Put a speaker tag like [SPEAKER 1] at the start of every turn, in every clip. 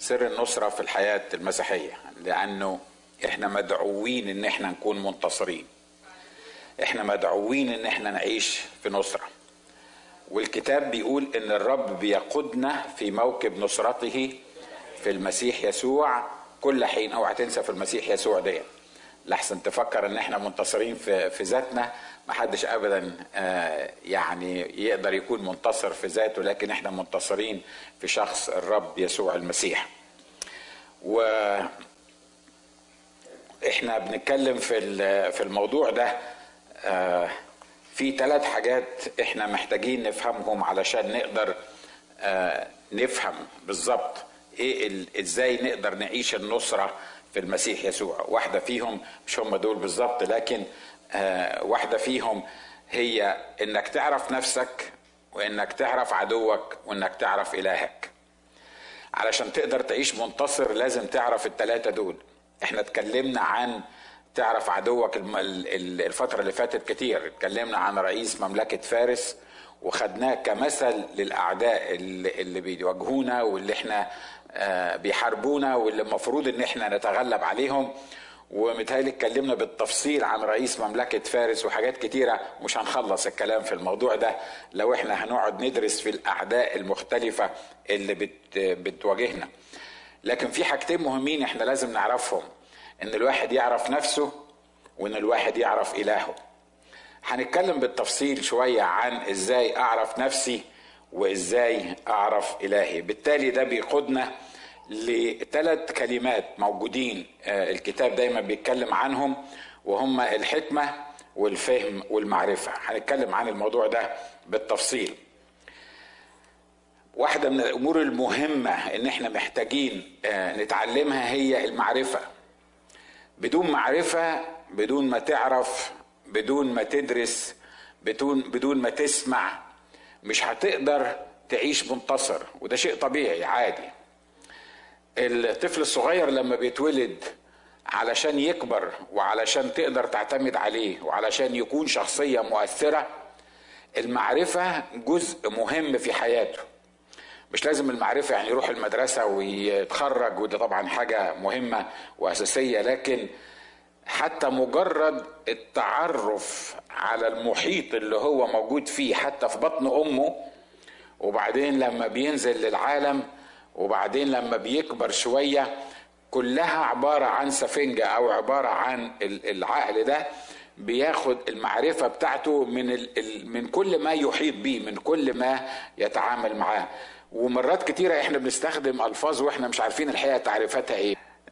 [SPEAKER 1] سر النصرة في الحياة المسيحية لأنه احنا مدعوين ان احنا نكون منتصرين احنا مدعوين ان احنا نعيش في نصرة والكتاب بيقول ان الرب بيقودنا في موكب نصرته في المسيح يسوع كل حين اوعى تنسى في المسيح يسوع دي لحسن تفكر ان احنا منتصرين في في ذاتنا ما حدش ابدا آه يعني يقدر يكون منتصر في ذاته لكن احنا منتصرين في شخص الرب يسوع المسيح و احنا بنتكلم في في الموضوع ده آه في ثلاث حاجات احنا محتاجين نفهمهم علشان نقدر آه نفهم بالظبط ايه ازاي نقدر نعيش النصره في المسيح يسوع واحده فيهم مش هم دول بالظبط لكن آه واحده فيهم هي انك تعرف نفسك وانك تعرف عدوك وانك تعرف الهك علشان تقدر تعيش منتصر لازم تعرف الثلاثه دول احنا اتكلمنا عن تعرف عدوك الفترة اللي فاتت كتير اتكلمنا عن رئيس مملكة فارس وخدناه كمثل للأعداء اللي بيواجهونا واللي احنا بيحاربونا واللي المفروض ان احنا نتغلب عليهم ومتهيألي اتكلمنا بالتفصيل عن رئيس مملكة فارس وحاجات كتيرة مش هنخلص الكلام في الموضوع ده لو احنا هنقعد ندرس في الأعداء المختلفة اللي بت بتواجهنا لكن في حاجتين مهمين احنا لازم نعرفهم ان الواحد يعرف نفسه وان الواحد يعرف الهه هنتكلم بالتفصيل شوية عن ازاي اعرف نفسي وازاي اعرف الهي بالتالي ده بيقودنا لثلاث كلمات موجودين الكتاب دايما بيتكلم عنهم وهم الحكمة والفهم والمعرفة هنتكلم عن الموضوع ده بالتفصيل واحدة من الأمور المهمة إن إحنا محتاجين نتعلمها هي المعرفة بدون معرفة بدون ما تعرف بدون ما تدرس بدون بدون ما تسمع مش هتقدر تعيش منتصر وده شيء طبيعي عادي الطفل الصغير لما بيتولد علشان يكبر وعلشان تقدر تعتمد عليه وعلشان يكون شخصية مؤثرة المعرفة جزء مهم في حياته مش لازم المعرفة يعني يروح المدرسة ويتخرج وده طبعا حاجة مهمة وأساسية لكن حتى مجرد التعرف على المحيط اللي هو موجود فيه حتى في بطن أمه وبعدين لما بينزل للعالم وبعدين لما بيكبر شوية كلها عبارة عن سفنجة أو عبارة عن العقل ده بياخد المعرفة بتاعته من من كل ما يحيط به من كل ما يتعامل معاه ومرات كتيرة احنا بنستخدم ألفاظ واحنا مش عارفين الحقيقة تعريفاتها ايه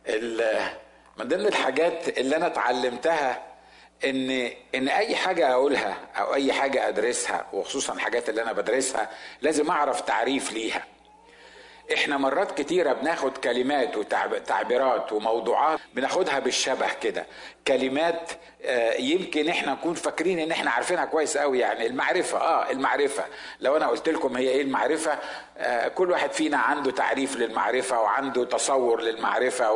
[SPEAKER 1] من ضمن الحاجات اللي انا اتعلمتها ان ان اي حاجه اقولها او اي حاجه ادرسها وخصوصا الحاجات اللي انا بدرسها لازم اعرف تعريف ليها احنا مرات كتيره بناخد كلمات وتعبيرات وموضوعات بناخدها بالشبه كده كلمات يمكن احنا نكون فاكرين ان احنا عارفينها كويس قوي يعني المعرفه اه المعرفه لو انا قلت لكم هي ايه المعرفه آه كل واحد فينا عنده تعريف للمعرفه وعنده تصور للمعرفه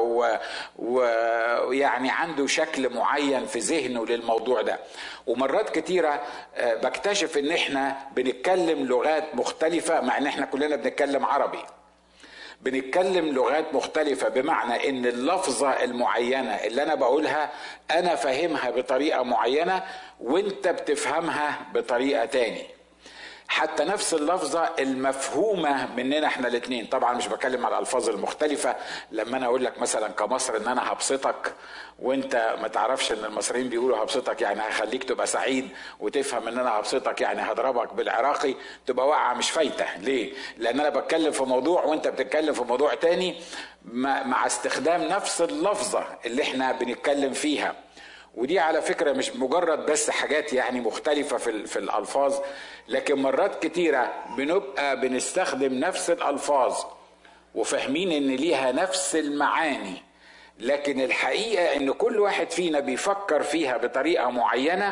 [SPEAKER 1] ويعني عنده شكل معين في ذهنه للموضوع ده ومرات كتيره آه بكتشف ان احنا بنتكلم لغات مختلفه مع ان احنا كلنا بنتكلم عربي بنتكلم لغات مختلفة بمعنى ان اللفظة المعينة اللي انا بقولها انا فاهمها بطريقة معينة وانت بتفهمها بطريقة تاني حتى نفس اللفظة المفهومة مننا احنا الاتنين طبعا مش بتكلم على الألفاظ المختلفة لما أنا أقول لك مثلا كمصر إن أنا هبسطك وأنت ما تعرفش إن المصريين بيقولوا هبسطك يعني هخليك تبقى سعيد وتفهم إن أنا هبسطك يعني هضربك بالعراقي تبقى واقعة مش فايتة ليه؟ لأن أنا بتكلم في موضوع وأنت بتتكلم في موضوع تاني مع استخدام نفس اللفظة اللي احنا بنتكلم فيها ودي على فكرة مش مجرد بس حاجات يعني مختلفة في, في الألفاظ لكن مرات كتيرة بنبقى بنستخدم نفس الألفاظ وفاهمين إن ليها نفس المعاني لكن الحقيقة إن كل واحد فينا بيفكر فيها بطريقة معينة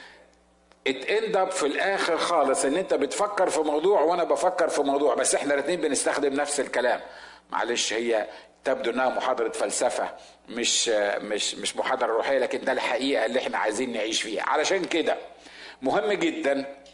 [SPEAKER 1] اتندب في الآخر خالص إن أنت بتفكر في موضوع وأنا بفكر في موضوع بس إحنا الاتنين بنستخدم نفس الكلام معلش هي تبدو انها محاضره فلسفه مش مش مش محاضره روحيه لكن ده الحقيقه اللي احنا عايزين نعيش فيها علشان كده مهم جدا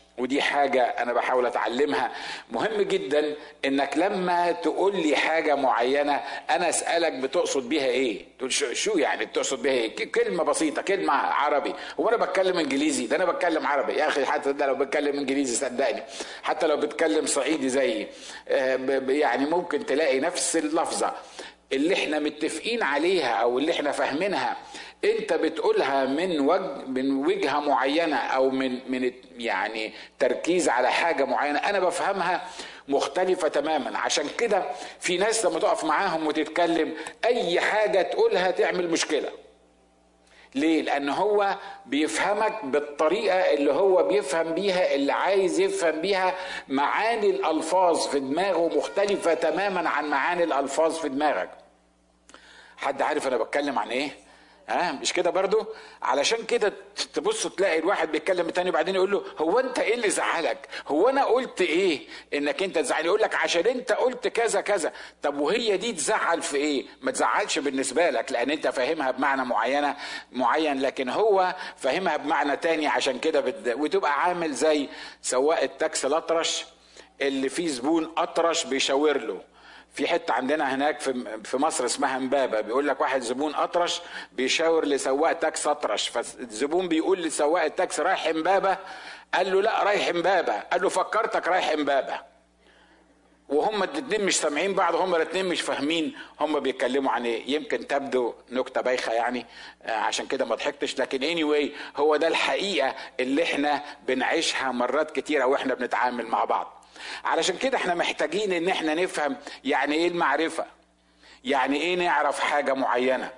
[SPEAKER 1] ودي حاجة أنا بحاول أتعلمها مهم جدا إنك لما تقول لي حاجة معينة أنا أسألك بتقصد بيها إيه؟ تقول شو يعني بتقصد بيها إيه؟ كلمة بسيطة كلمة عربي هو أنا بتكلم إنجليزي ده أنا بتكلم عربي يا أخي حتى ده لو بتكلم إنجليزي صدقني حتى لو بتكلم صعيدي زيي آه، يعني ممكن تلاقي نفس اللفظة اللي احنا متفقين عليها او اللي احنا فاهمينها انت بتقولها من وجه من وجهه معينه او من من يعني تركيز على حاجه معينه انا بفهمها مختلفه تماما عشان كده في ناس لما تقف معاهم وتتكلم اي حاجه تقولها تعمل مشكله ليه؟ لأن هو بيفهمك بالطريقة اللي هو بيفهم بيها اللي عايز يفهم بيها معاني الألفاظ في دماغه مختلفة تماما عن معاني الألفاظ في دماغك. حد عارف أنا بتكلم عن إيه؟ ها مش كده برضو علشان كده تبص تلاقي الواحد بيتكلم التاني بعدين يقول له هو انت ايه اللي زعلك هو انا قلت ايه انك انت تزعل يقول لك عشان انت قلت كذا كذا طب وهي دي تزعل في ايه ما تزعلش بالنسبه لك لان انت فاهمها بمعنى معينه معين لكن هو فاهمها بمعنى تاني عشان كده بت... وتبقى عامل زي سواق التاكسي الاطرش اللي فيه زبون اطرش بيشاور له في حته عندنا هناك في في مصر اسمها امبابه بيقول لك واحد زبون اطرش بيشاور لسواق تاكس اطرش فالزبون بيقول لسواق التاكس رايح امبابه قال له لا رايح امبابه قال له فكرتك رايح امبابه وهم الاثنين مش سامعين بعض هم الاثنين مش فاهمين هم بيتكلموا عن ايه يمكن تبدو نكته بايخه يعني آه، عشان كده ما ضحكتش لكن اني anyway هو ده الحقيقه اللي احنا بنعيشها مرات كتيره واحنا بنتعامل مع بعض علشان كده احنا محتاجين ان احنا نفهم يعني ايه المعرفة يعني ايه نعرف حاجة معينة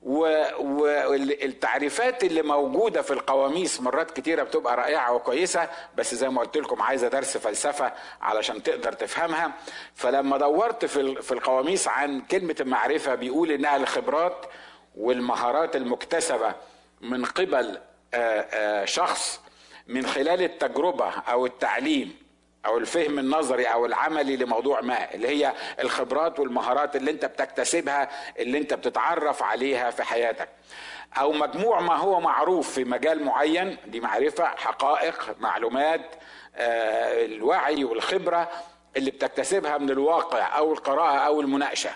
[SPEAKER 1] والتعريفات اللي موجودة في القواميس مرات كتيرة بتبقى رائعة وكويسة بس زي ما قلت لكم عايزة درس فلسفة علشان تقدر تفهمها فلما دورت في القواميس عن كلمة المعرفة بيقول انها الخبرات والمهارات المكتسبة من قبل شخص من خلال التجربة او التعليم او الفهم النظري او العملي لموضوع ما اللي هي الخبرات والمهارات اللي انت بتكتسبها اللي انت بتتعرف عليها في حياتك او مجموع ما هو معروف في مجال معين دي معرفه حقائق معلومات آه، الوعي والخبره اللي بتكتسبها من الواقع او القراءه او المناقشه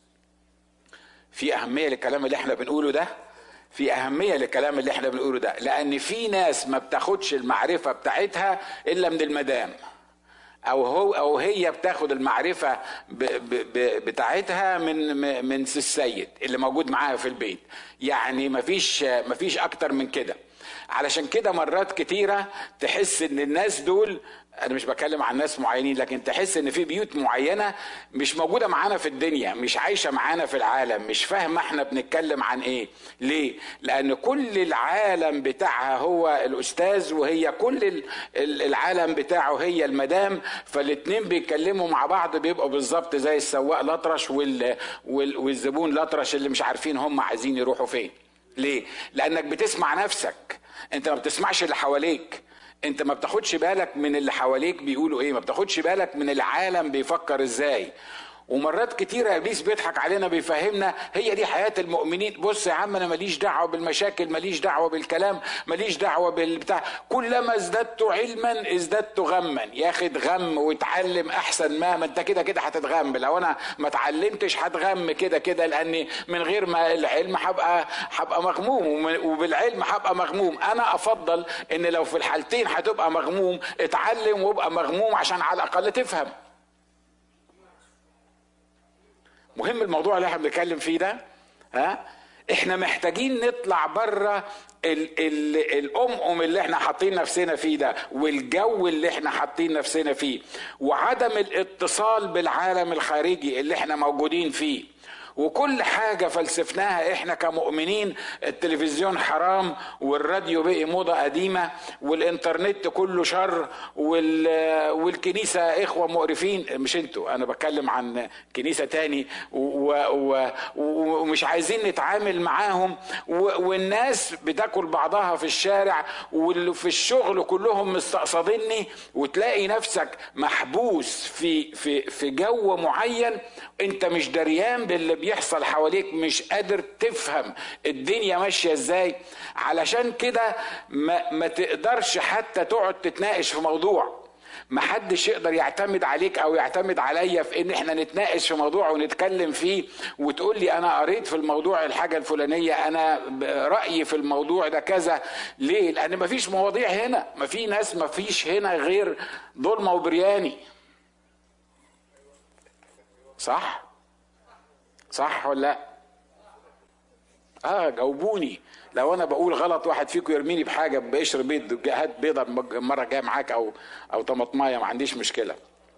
[SPEAKER 1] في اهميه للكلام اللي احنا بنقوله ده في أهمية للكلام اللي احنا بنقوله ده لأن في ناس ما بتاخدش المعرفة بتاعتها إلا من المدام او هو او هي بتاخد المعرفه ب ب بتاعتها من من السيد اللي موجود معاها في البيت يعني مفيش مفيش اكتر من كده علشان كده مرات كتيره تحس ان الناس دول انا مش بتكلم عن ناس معينين لكن تحس ان في بيوت معينه مش موجوده معانا في الدنيا مش عايشه معانا في العالم مش فاهمه احنا بنتكلم عن ايه ليه لان كل العالم بتاعها هو الاستاذ وهي كل العالم بتاعه هي المدام فالاتنين بيتكلموا مع بعض بيبقوا بالظبط زي السواق الاطرش والزبون الاطرش اللي مش عارفين هم عايزين يروحوا فين ليه لانك بتسمع نفسك انت ما بتسمعش اللي حواليك انت ما بتاخدش بالك من اللي حواليك بيقولوا ايه ما بتاخدش بالك من العالم بيفكر ازاي ومرات كتيرة ابليس بيضحك علينا بيفهمنا هي دي حياة المؤمنين بص يا عم انا ماليش دعوة بالمشاكل ماليش دعوة بالكلام ماليش دعوة بالبتاع كلما ازددت علما ازددت غما ياخد غم واتعلم احسن ما ما انت كده كده هتتغم لو انا ما اتعلمتش هتغم كده كده لاني من غير ما العلم هبقى هبقى مغموم وبالعلم هبقى مغموم انا افضل ان لو في الحالتين هتبقى مغموم اتعلم وابقى مغموم عشان على الاقل تفهم مهم الموضوع اللي احنا بنتكلم فيه ده ها احنا محتاجين نطلع بره الام اللي احنا حاطين نفسنا فيه ده والجو اللي احنا حاطين نفسنا فيه وعدم الاتصال بالعالم الخارجي اللي احنا موجودين فيه وكل حاجة فلسفناها احنا كمؤمنين التلفزيون حرام والراديو بقي موضة قديمة والانترنت كله شر والكنيسة اخوة مقرفين مش انتوا انا بتكلم عن كنيسة تاني ومش عايزين نتعامل معاهم والناس بتاكل بعضها في الشارع واللي في الشغل كلهم مستقصديني وتلاقي نفسك محبوس في في في جو معين انت مش دريان باللي بيحصل حواليك مش قادر تفهم الدنيا ماشيه ازاي علشان كده ما, ما تقدرش حتى تقعد تتناقش في موضوع ما حدش يقدر يعتمد عليك او يعتمد عليا في ان احنا نتناقش في موضوع ونتكلم فيه وتقول لي انا قريت في الموضوع الحاجه الفلانيه انا رايي في الموضوع ده كذا ليه لان ما فيش مواضيع هنا ما في ناس ما فيش هنا غير ظلمه وبرياني صح صح ولا لا اه جاوبوني لو انا بقول غلط واحد فيكم يرميني بحاجه بقشر بيض هات بيضه المره الجايه معاك او او طماطمايه ما عنديش مشكله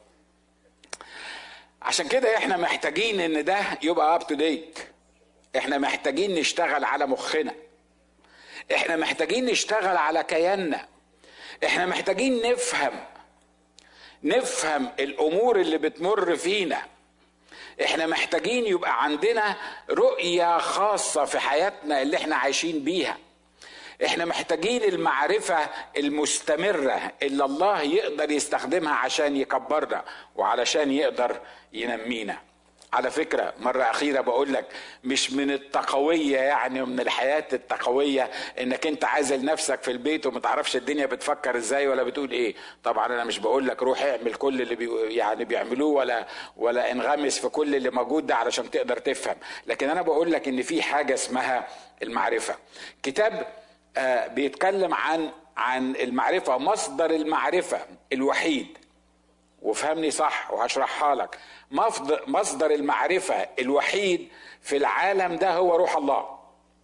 [SPEAKER 1] عشان كده احنا محتاجين ان ده يبقى اب تو ديت احنا محتاجين نشتغل على مخنا احنا محتاجين نشتغل على كياننا احنا محتاجين نفهم نفهم الامور اللي بتمر فينا احنا محتاجين يبقى عندنا رؤية خاصة في حياتنا اللي احنا عايشين بيها احنا محتاجين المعرفة المستمرة اللي الله يقدر يستخدمها عشان يكبرنا وعلشان يقدر ينمينا على فكرة مرة أخيرة بقول لك مش من التقوية يعني من الحياة التقوية إنك أنت عازل نفسك في البيت وما تعرفش الدنيا بتفكر إزاي ولا بتقول إيه طبعا أنا مش بقول لك روح اعمل كل اللي بي يعني بيعملوه ولا ولا انغمس في كل اللي موجود ده علشان تقدر تفهم لكن أنا بقول لك إن في حاجة اسمها المعرفة كتاب آه بيتكلم عن عن المعرفة مصدر المعرفة الوحيد وفهمني صح وهشرحها لك مصدر المعرفة الوحيد في العالم ده هو روح الله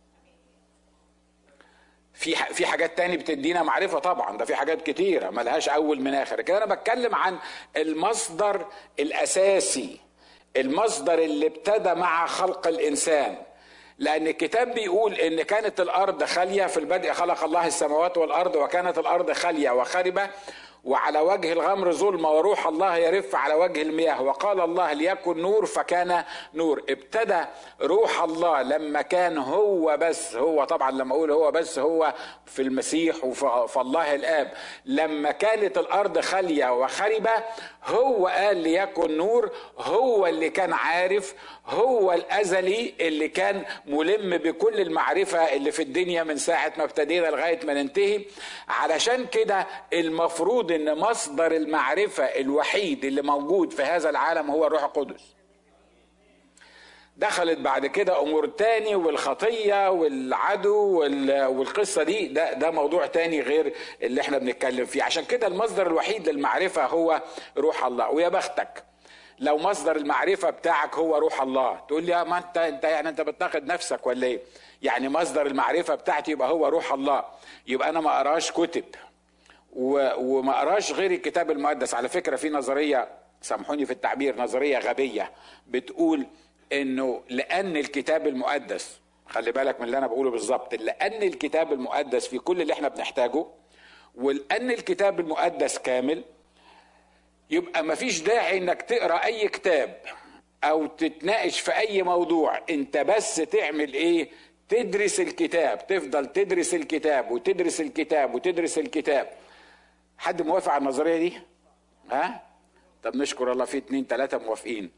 [SPEAKER 1] في في حاجات تاني بتدينا معرفة طبعا ده في حاجات كتيرة ملهاش أول من آخر كده أنا بتكلم عن المصدر الأساسي المصدر اللي ابتدى مع خلق الإنسان لأن الكتاب بيقول إن كانت الأرض خالية في البدء خلق الله السماوات والأرض وكانت الأرض خالية وخربة وعلى وجه الغمر ظلمة وروح الله يرف على وجه المياه وقال الله ليكن نور فكان نور ابتدى روح الله لما كان هو بس هو طبعا لما اقول هو بس هو في المسيح وفي الله الاب لما كانت الارض خالية وخربة هو قال ليكن نور هو اللي كان عارف هو الازلي اللي كان ملم بكل المعرفة اللي في الدنيا من ساعة ما ابتدينا لغاية ما ننتهي علشان كده المفروض ان مصدر المعرفة الوحيد اللي موجود في هذا العالم هو الروح القدس دخلت بعد كده امور تاني والخطيه والعدو والقصه دي ده ده موضوع تاني غير اللي احنا بنتكلم فيه عشان كده المصدر الوحيد للمعرفه هو روح الله ويا بختك لو مصدر المعرفه بتاعك هو روح الله تقول لي ما انت انت يعني انت بتناقض نفسك ولا ايه يعني مصدر المعرفه بتاعتي يبقى هو روح الله يبقى انا ما اقراش كتب وما اقراش غير الكتاب المقدس على فكره في نظريه سامحوني في التعبير نظريه غبيه بتقول انه لان الكتاب المقدس خلي بالك من اللي انا بقوله بالظبط لان الكتاب المقدس في كل اللي احنا بنحتاجه ولان الكتاب المقدس كامل يبقى مفيش داعي انك تقرا اي كتاب او تتناقش في اي موضوع انت بس تعمل ايه تدرس الكتاب تفضل تدرس الكتاب وتدرس الكتاب وتدرس الكتاب حد موافق على النظريه دي ها طب نشكر الله في اتنين تلاته موافقين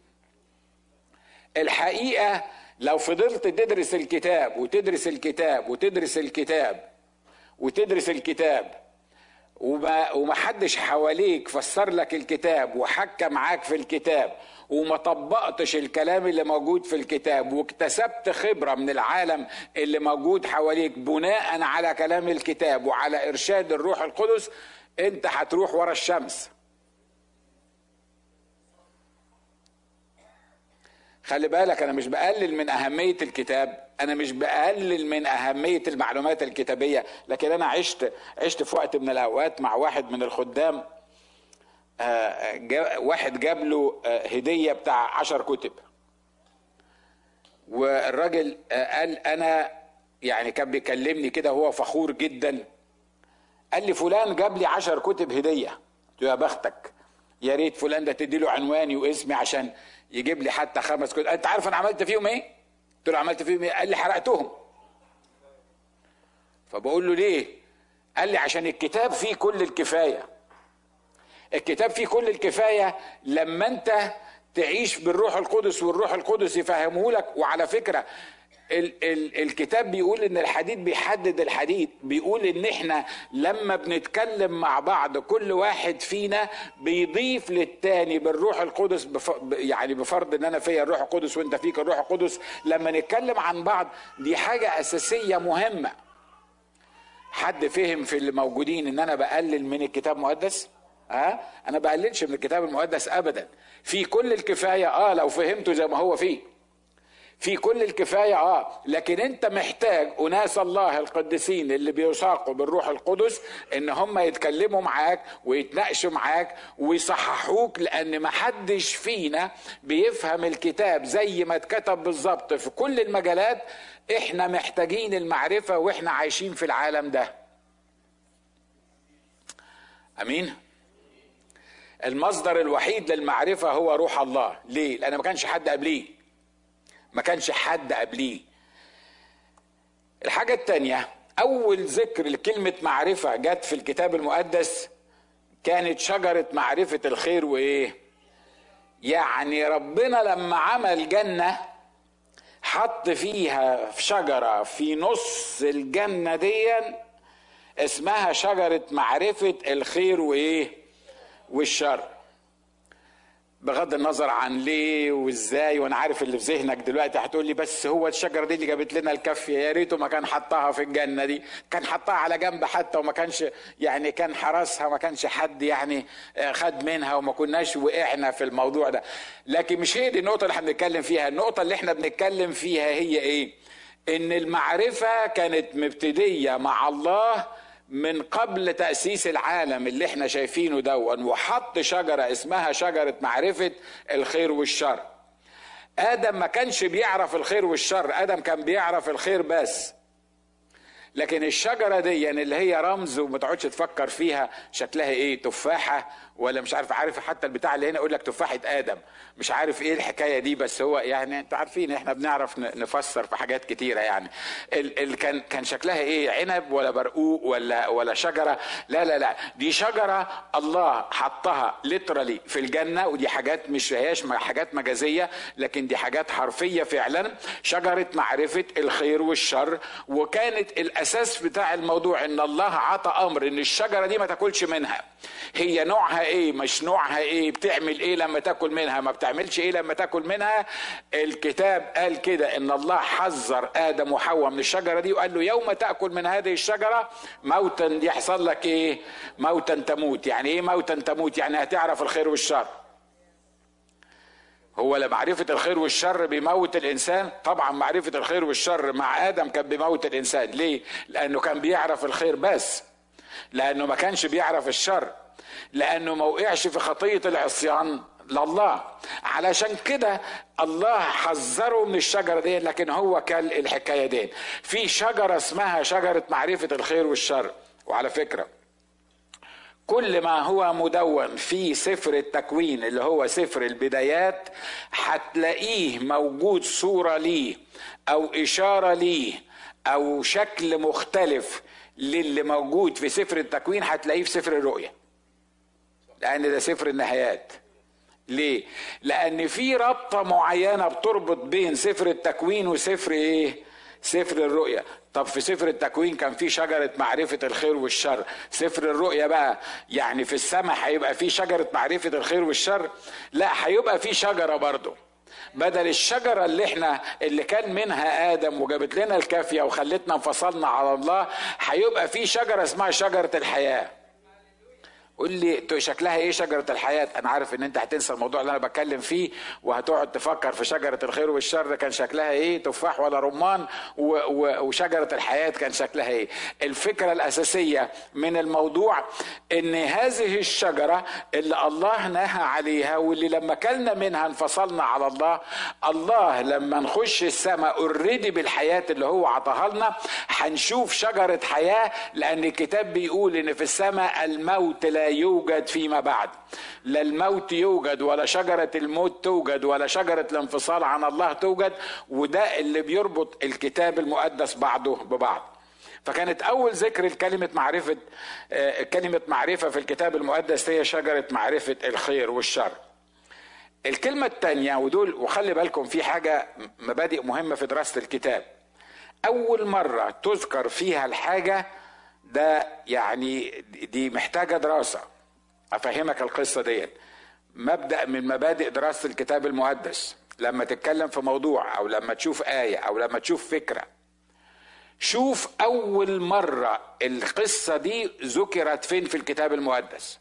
[SPEAKER 1] الحقيقه لو فضلت تدرس الكتاب وتدرس الكتاب وتدرس الكتاب وتدرس الكتاب وما وما حدش حواليك فسر لك الكتاب وحكى معاك في الكتاب وما طبقتش الكلام اللي موجود في الكتاب واكتسبت خبرة من العالم اللي موجود حواليك بناء على كلام الكتاب وعلى إرشاد الروح القدس انت هتروح ورا الشمس خلي بالك انا مش بقلل من اهميه الكتاب انا مش بقلل من اهميه المعلومات الكتابيه لكن انا عشت عشت في وقت من الاوقات مع واحد من الخدام جا واحد جاب له هديه بتاع عشر كتب والراجل قال انا يعني كان بيكلمني كده هو فخور جدا قال لي فلان جاب لي عشر كتب هديه قلت له يا بختك يا ريت فلان ده تدي له عنواني واسمي عشان يجيب لي حتى خمس كتب انت عارف انا عملت فيهم ايه قلت له عملت فيهم ايه قال لي حرقتهم فبقول له ليه قال لي عشان الكتاب فيه كل الكفايه الكتاب فيه كل الكفايه لما انت تعيش بالروح القدس والروح القدس يفهمه لك وعلى فكره ال ال الكتاب بيقول ان الحديد بيحدد الحديد بيقول ان احنا لما بنتكلم مع بعض كل واحد فينا بيضيف للتاني بالروح القدس بف يعني بفرض ان انا فيا الروح القدس وانت فيك الروح القدس لما نتكلم عن بعض دي حاجه اساسيه مهمه حد فهم في اللي موجودين ان انا بقلل من الكتاب المقدس ها انا بقللش من الكتاب المقدس ابدا في كل الكفايه اه لو فهمته زي ما هو فيه في كل الكفاية اه لكن انت محتاج اناس الله القديسين اللي بيساقوا بالروح القدس ان هم يتكلموا معاك ويتناقشوا معاك ويصححوك لان ما حدش فينا بيفهم الكتاب زي ما اتكتب بالظبط في كل المجالات احنا محتاجين المعرفة واحنا عايشين في العالم ده امين المصدر الوحيد للمعرفة هو روح الله ليه لان ما كانش حد قبليه ما كانش حد قبليه الحاجة التانية أول ذكر لكلمة معرفة جت في الكتاب المقدس كانت شجرة معرفة الخير وإيه؟ يعني ربنا لما عمل جنة حط فيها في شجرة في نص الجنة دي اسمها شجرة معرفة الخير وإيه؟ والشر بغض النظر عن ليه وازاي وانا عارف اللي في ذهنك دلوقتي هتقول لي بس هو الشجره دي اللي جابت لنا الكافيه يا ريته ما كان حطها في الجنه دي كان حطها على جنب حتى وما كانش يعني كان حرسها ما كانش حد يعني خد منها وما كناش وقعنا في الموضوع ده لكن مش هي دي النقطه اللي احنا بنتكلم فيها النقطه اللي احنا بنتكلم فيها هي ايه ان المعرفه كانت مبتديه مع الله من قبل تأسيس العالم اللي احنا شايفينه دون وحط شجرة اسمها شجرة معرفة الخير والشر آدم ما كانش بيعرف الخير والشر آدم كان بيعرف الخير بس لكن الشجره دي يعني اللي هي رمز وما تقعدش تفكر فيها شكلها ايه تفاحه ولا مش عارف عارف حتى البتاع اللي هنا يقول لك تفاحه ادم مش عارف ايه الحكايه دي بس هو يعني انتوا عارفين احنا بنعرف نفسر في حاجات كتيره يعني ال ال كان كان شكلها ايه عنب ولا برقوق ولا ولا شجره لا لا لا دي شجره الله حطها ليترالي في الجنه ودي حاجات مش هياش حاجات مجازيه لكن دي حاجات حرفيه فعلا شجره معرفه الخير والشر وكانت الاساس بتاع الموضوع ان الله عطى امر ان الشجره دي ما تاكلش منها هي نوعها ايه مش نوعها ايه بتعمل ايه لما تاكل منها ما بتعملش ايه لما تاكل منها الكتاب قال كده ان الله حذر ادم وحواء من الشجره دي وقال له يوم تاكل من هذه الشجره موتا يحصل لك ايه موتا تموت يعني ايه موتا تموت يعني هتعرف الخير والشر هو لمعرفة الخير والشر بيموت الإنسان طبعا معرفة الخير والشر مع آدم كان بيموت الإنسان ليه لأنه كان بيعرف الخير بس لأنه ما كانش بيعرف الشر لأنه ما وقعش في خطية العصيان لله علشان كده الله حذره من الشجرة دي لكن هو كل الحكاية دي في شجرة اسمها شجرة معرفة الخير والشر وعلى فكرة كل ما هو مدون في سفر التكوين اللي هو سفر البدايات هتلاقيه موجود صورة ليه أو إشارة ليه أو شكل مختلف للي موجود في سفر التكوين هتلاقيه في سفر الرؤيا لأن ده سفر النهايات ليه؟ لأن في رابطة معينة بتربط بين سفر التكوين وسفر إيه؟ سفر الرؤيا طب في سفر التكوين كان في شجرة معرفة الخير والشر سفر الرؤيا بقى يعني في السماء هيبقى في شجرة معرفة الخير والشر لا هيبقى في شجرة برضه بدل الشجرة اللي احنا اللي كان منها آدم وجابت لنا الكافية وخلتنا انفصلنا على الله هيبقى في شجرة اسمها شجرة الحياة قول لي شكلها ايه شجره الحياه انا عارف ان انت هتنسى الموضوع اللي انا بتكلم فيه وهتقعد تفكر في شجره الخير والشر كان شكلها ايه تفاح ولا رمان و و وشجره الحياه كان شكلها ايه الفكره الاساسيه من الموضوع ان هذه الشجره اللي الله نهى عليها واللي لما كلنا منها انفصلنا على الله الله لما نخش السماء اوريدي بالحياه اللي هو عطاها لنا هنشوف شجره حياه لان الكتاب بيقول ان في السماء الموت لا يوجد فيما بعد لا الموت يوجد ولا شجرة الموت توجد ولا شجرة الانفصال عن الله توجد وده اللي بيربط الكتاب المقدس بعضه ببعض فكانت أول ذكر لكلمة معرفة كلمة معرفة في الكتاب المقدس هي شجرة معرفة الخير والشر الكلمة الثانية ودول وخلي بالكم في حاجة مبادئ مهمة في دراسة الكتاب أول مرة تذكر فيها الحاجة ده يعني دي محتاجة دراسة أفهمك القصة دي مبدأ من مبادئ دراسة الكتاب المقدس لما تتكلم في موضوع أو لما تشوف آية أو لما تشوف فكرة شوف أول مرة القصة دي ذكرت فين في الكتاب المقدس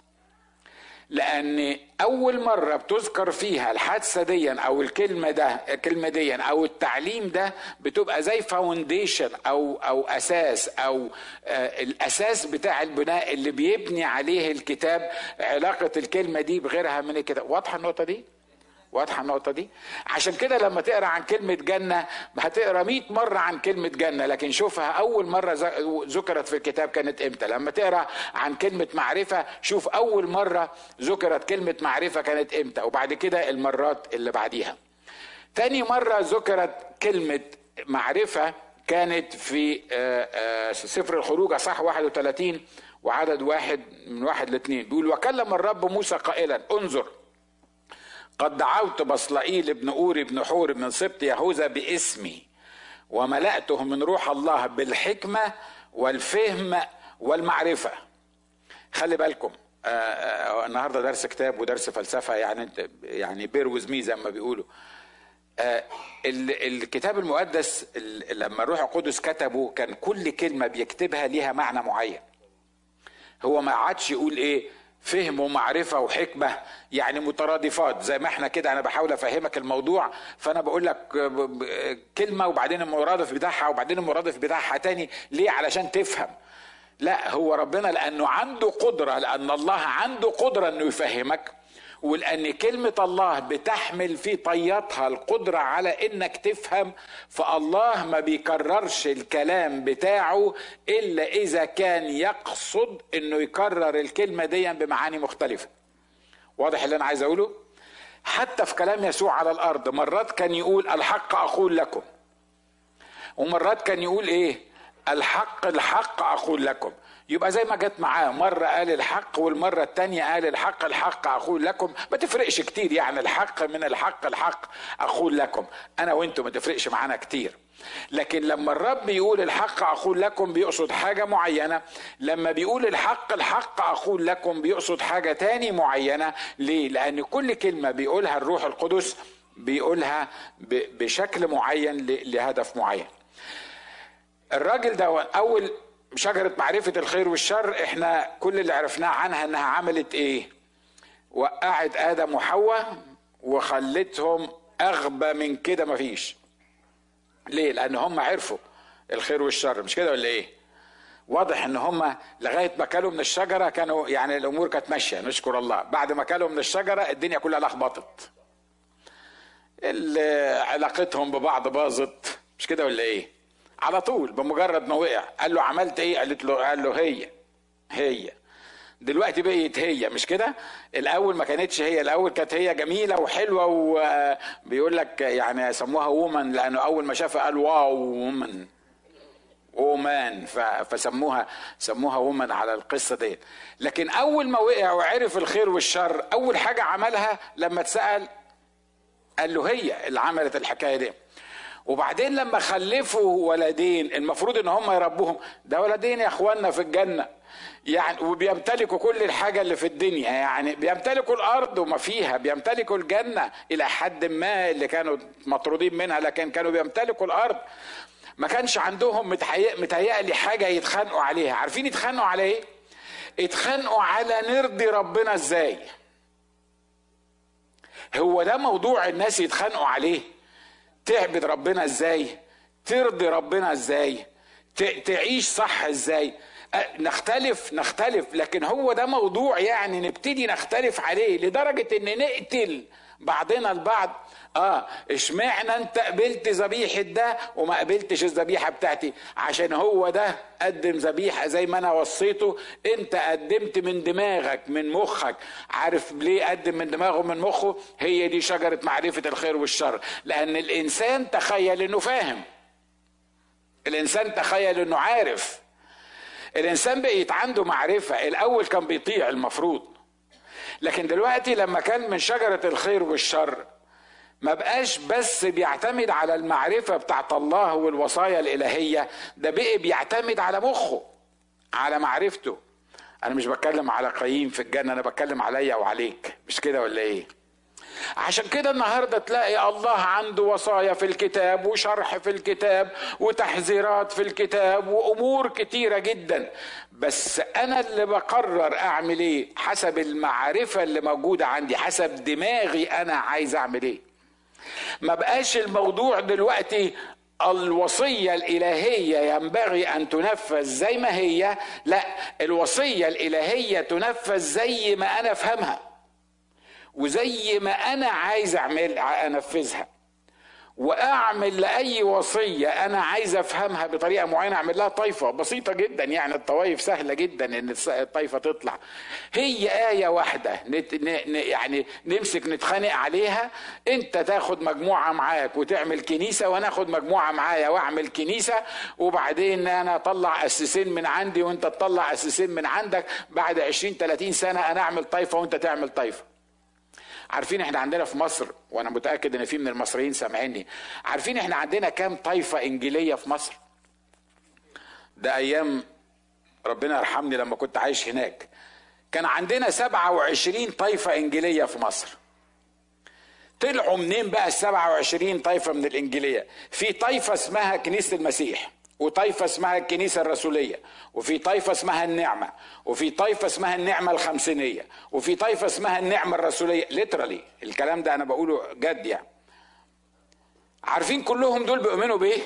[SPEAKER 1] لان اول مره بتذكر فيها الحادثه دي او الكلمه ده الكلمه دي او التعليم ده بتبقى زي فاونديشن او او اساس او آه الاساس بتاع البناء اللي بيبني عليه الكتاب علاقه الكلمه دي بغيرها من الكتاب واضحه النقطه دي واضحه النقطه دي عشان كده لما تقرا عن كلمه جنه هتقرا 100 مره عن كلمه جنه لكن شوفها اول مره ذكرت في الكتاب كانت امتى لما تقرا عن كلمه معرفه شوف اول مره ذكرت كلمه معرفه كانت امتى وبعد كده المرات اللي بعديها تاني مره ذكرت كلمه معرفه كانت في سفر الخروج اصح 31 وعدد واحد من واحد لاثنين بيقول وكلم الرب موسى قائلا انظر قد دعوت بصلائيل بن أوري بن حور من سبط يهوذا باسمي وملأته من روح الله بالحكمة والفهم والمعرفة خلي بالكم آه آه النهارده درس كتاب ودرس فلسفة يعني انت يعني بير ويز مي زي ما بيقولوا آه الكتاب المقدس لما الروح القدس كتبه كان كل كلمة بيكتبها ليها معنى معين هو ما عادش يقول ايه فهم ومعرفه وحكمه يعني مترادفات زي ما احنا كده انا بحاول افهمك الموضوع فانا بقول لك كلمه وبعدين المرادف بتاعها وبعدين المرادف بتاعها تاني ليه علشان تفهم لا هو ربنا لانه عنده قدره لان الله عنده قدره انه يفهمك ولان كلمه الله بتحمل في طياتها القدره على انك تفهم فالله ما بيكررش الكلام بتاعه الا اذا كان يقصد انه يكرر الكلمه دي بمعاني مختلفه واضح اللي انا عايز اقوله حتى في كلام يسوع على الارض مرات كان يقول الحق اقول لكم ومرات كان يقول ايه الحق الحق اقول لكم يبقى زي ما جت معاه مرة قال الحق والمرة التانية قال الحق الحق أقول لكم ما تفرقش كتير يعني الحق من الحق الحق أقول لكم أنا وأنتم ما تفرقش معانا كتير لكن لما الرب يقول الحق أقول لكم بيقصد حاجة معينة لما بيقول الحق الحق أقول لكم بيقصد حاجة تاني معينة ليه؟ لأن كل كلمة بيقولها الروح القدس بيقولها بشكل معين لهدف معين الراجل ده أول شجرة معرفة الخير والشر احنا كل اللي عرفناه عنها انها عملت ايه وقعت ادم وحواء وخلتهم اغبى من كده مفيش ليه لان هم عرفوا الخير والشر مش كده ولا ايه واضح ان هم لغايه ما كلوا من الشجره كانوا يعني الامور كانت ماشيه نشكر الله بعد ما كلوا من الشجره الدنيا كلها لخبطت علاقتهم ببعض باظت مش كده ولا ايه على طول بمجرد ما وقع قال له عملت ايه قالت له قال له هي هي دلوقتي بقيت هي مش كده الاول ما كانتش هي الاول كانت هي جميله وحلوه وبيقول لك يعني سموها وومن لانه اول ما شافها قال واو وومن وومان فسموها سموها وومن على القصه دي لكن اول ما وقع وعرف الخير والشر اول حاجه عملها لما اتسال قال له هي اللي عملت الحكايه دي وبعدين لما خلفوا ولدين المفروض ان هم يربوهم ده ولدين يا اخوانا في الجنه يعني وبيمتلكوا كل الحاجة اللي في الدنيا يعني بيمتلكوا الأرض وما فيها بيمتلكوا الجنة إلى حد ما اللي كانوا مطرودين منها لكن كانوا بيمتلكوا الأرض ما كانش عندهم متهيألي حاجة يتخانقوا عليها عارفين يتخانقوا على إيه؟ يتخانقوا على نرضي ربنا إزاي هو ده موضوع الناس يتخانقوا عليه تعبد ربنا ازاي ترضي ربنا ازاي تعيش صح ازاي نختلف نختلف لكن هو ده موضوع يعني نبتدي نختلف عليه لدرجة ان نقتل بعضنا البعض اه اشمعنى انت قبلت ذبيحة ده وما قبلتش الذبيحة بتاعتي عشان هو ده قدم ذبيحة زي ما انا وصيته انت قدمت من دماغك من مخك عارف ليه قدم من دماغه من مخه هي دي شجرة معرفة الخير والشر لان الانسان تخيل انه فاهم الانسان تخيل انه عارف الانسان بقيت عنده معرفة الاول كان بيطيع المفروض لكن دلوقتي لما كان من شجرة الخير والشر ما بقاش بس بيعتمد على المعرفة بتاعت الله والوصايا الإلهية ده بقي بيعتمد على مخه على معرفته أنا مش بتكلم على قايين في الجنة أنا بتكلم عليا وعليك مش كده ولا إيه عشان كده النهارده تلاقي الله عنده وصايا في الكتاب وشرح في الكتاب وتحذيرات في الكتاب وامور كتيره جدا بس انا اللي بقرر اعمل ايه حسب المعرفه اللي موجوده عندي حسب دماغي انا عايز اعمل ايه ما بقاش الموضوع دلوقتي الوصية الإلهية ينبغي أن تنفذ زي ما هي لا الوصية الإلهية تنفذ زي ما أنا أفهمها وزي ما انا عايز اعمل انفذها واعمل لاي وصيه انا عايز افهمها بطريقه معينه اعمل لها طائفه بسيطه جدا يعني الطوائف سهله جدا ان الطائفه تطلع هي ايه واحده نت ن يعني نمسك نتخانق عليها انت تاخد مجموعه معاك وتعمل كنيسه وانا اخد مجموعه معايا واعمل كنيسه وبعدين انا اطلع اسسين من عندي وانت تطلع اسسين من عندك بعد 20 30 سنه انا اعمل طائفه وانت تعمل طائفه عارفين احنا عندنا في مصر وانا متاكد ان في من المصريين سامعيني عارفين احنا عندنا كام طائفه انجيليه في مصر ده ايام ربنا يرحمني لما كنت عايش هناك كان عندنا 27 طائفه انجيليه في مصر طلعوا منين بقى ال 27 طائفه من الانجيليه في طائفه اسمها كنيسه المسيح وطائفة اسمها الكنيسة الرسولية وفي طائفة اسمها النعمة وفي طائفة اسمها النعمة الخمسينية وفي طائفة اسمها النعمة الرسولية ليترالي الكلام ده أنا بقوله جد يعني عارفين كلهم دول بيؤمنوا بإيه؟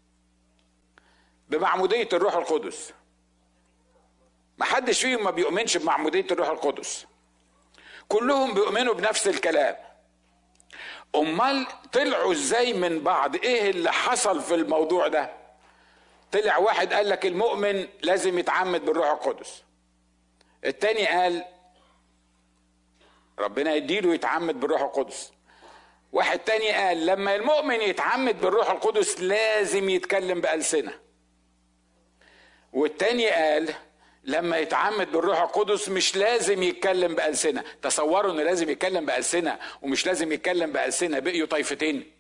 [SPEAKER 1] بمعمودية الروح القدس ما حدش فيهم ما بيؤمنش بمعمودية الروح القدس كلهم بيؤمنوا بنفس الكلام امال طلعوا ازاي من بعض ايه اللي حصل في الموضوع ده طلع واحد قال لك المؤمن لازم يتعمد بالروح القدس التاني قال ربنا يديله يتعمد بالروح القدس واحد تاني قال لما المؤمن يتعمد بالروح القدس لازم يتكلم بألسنة والتاني قال لما يتعمد بالروح القدس مش لازم يتكلم بألسنة تصوروا انه لازم يتكلم بألسنة ومش لازم يتكلم بألسنة بقيوا طائفتين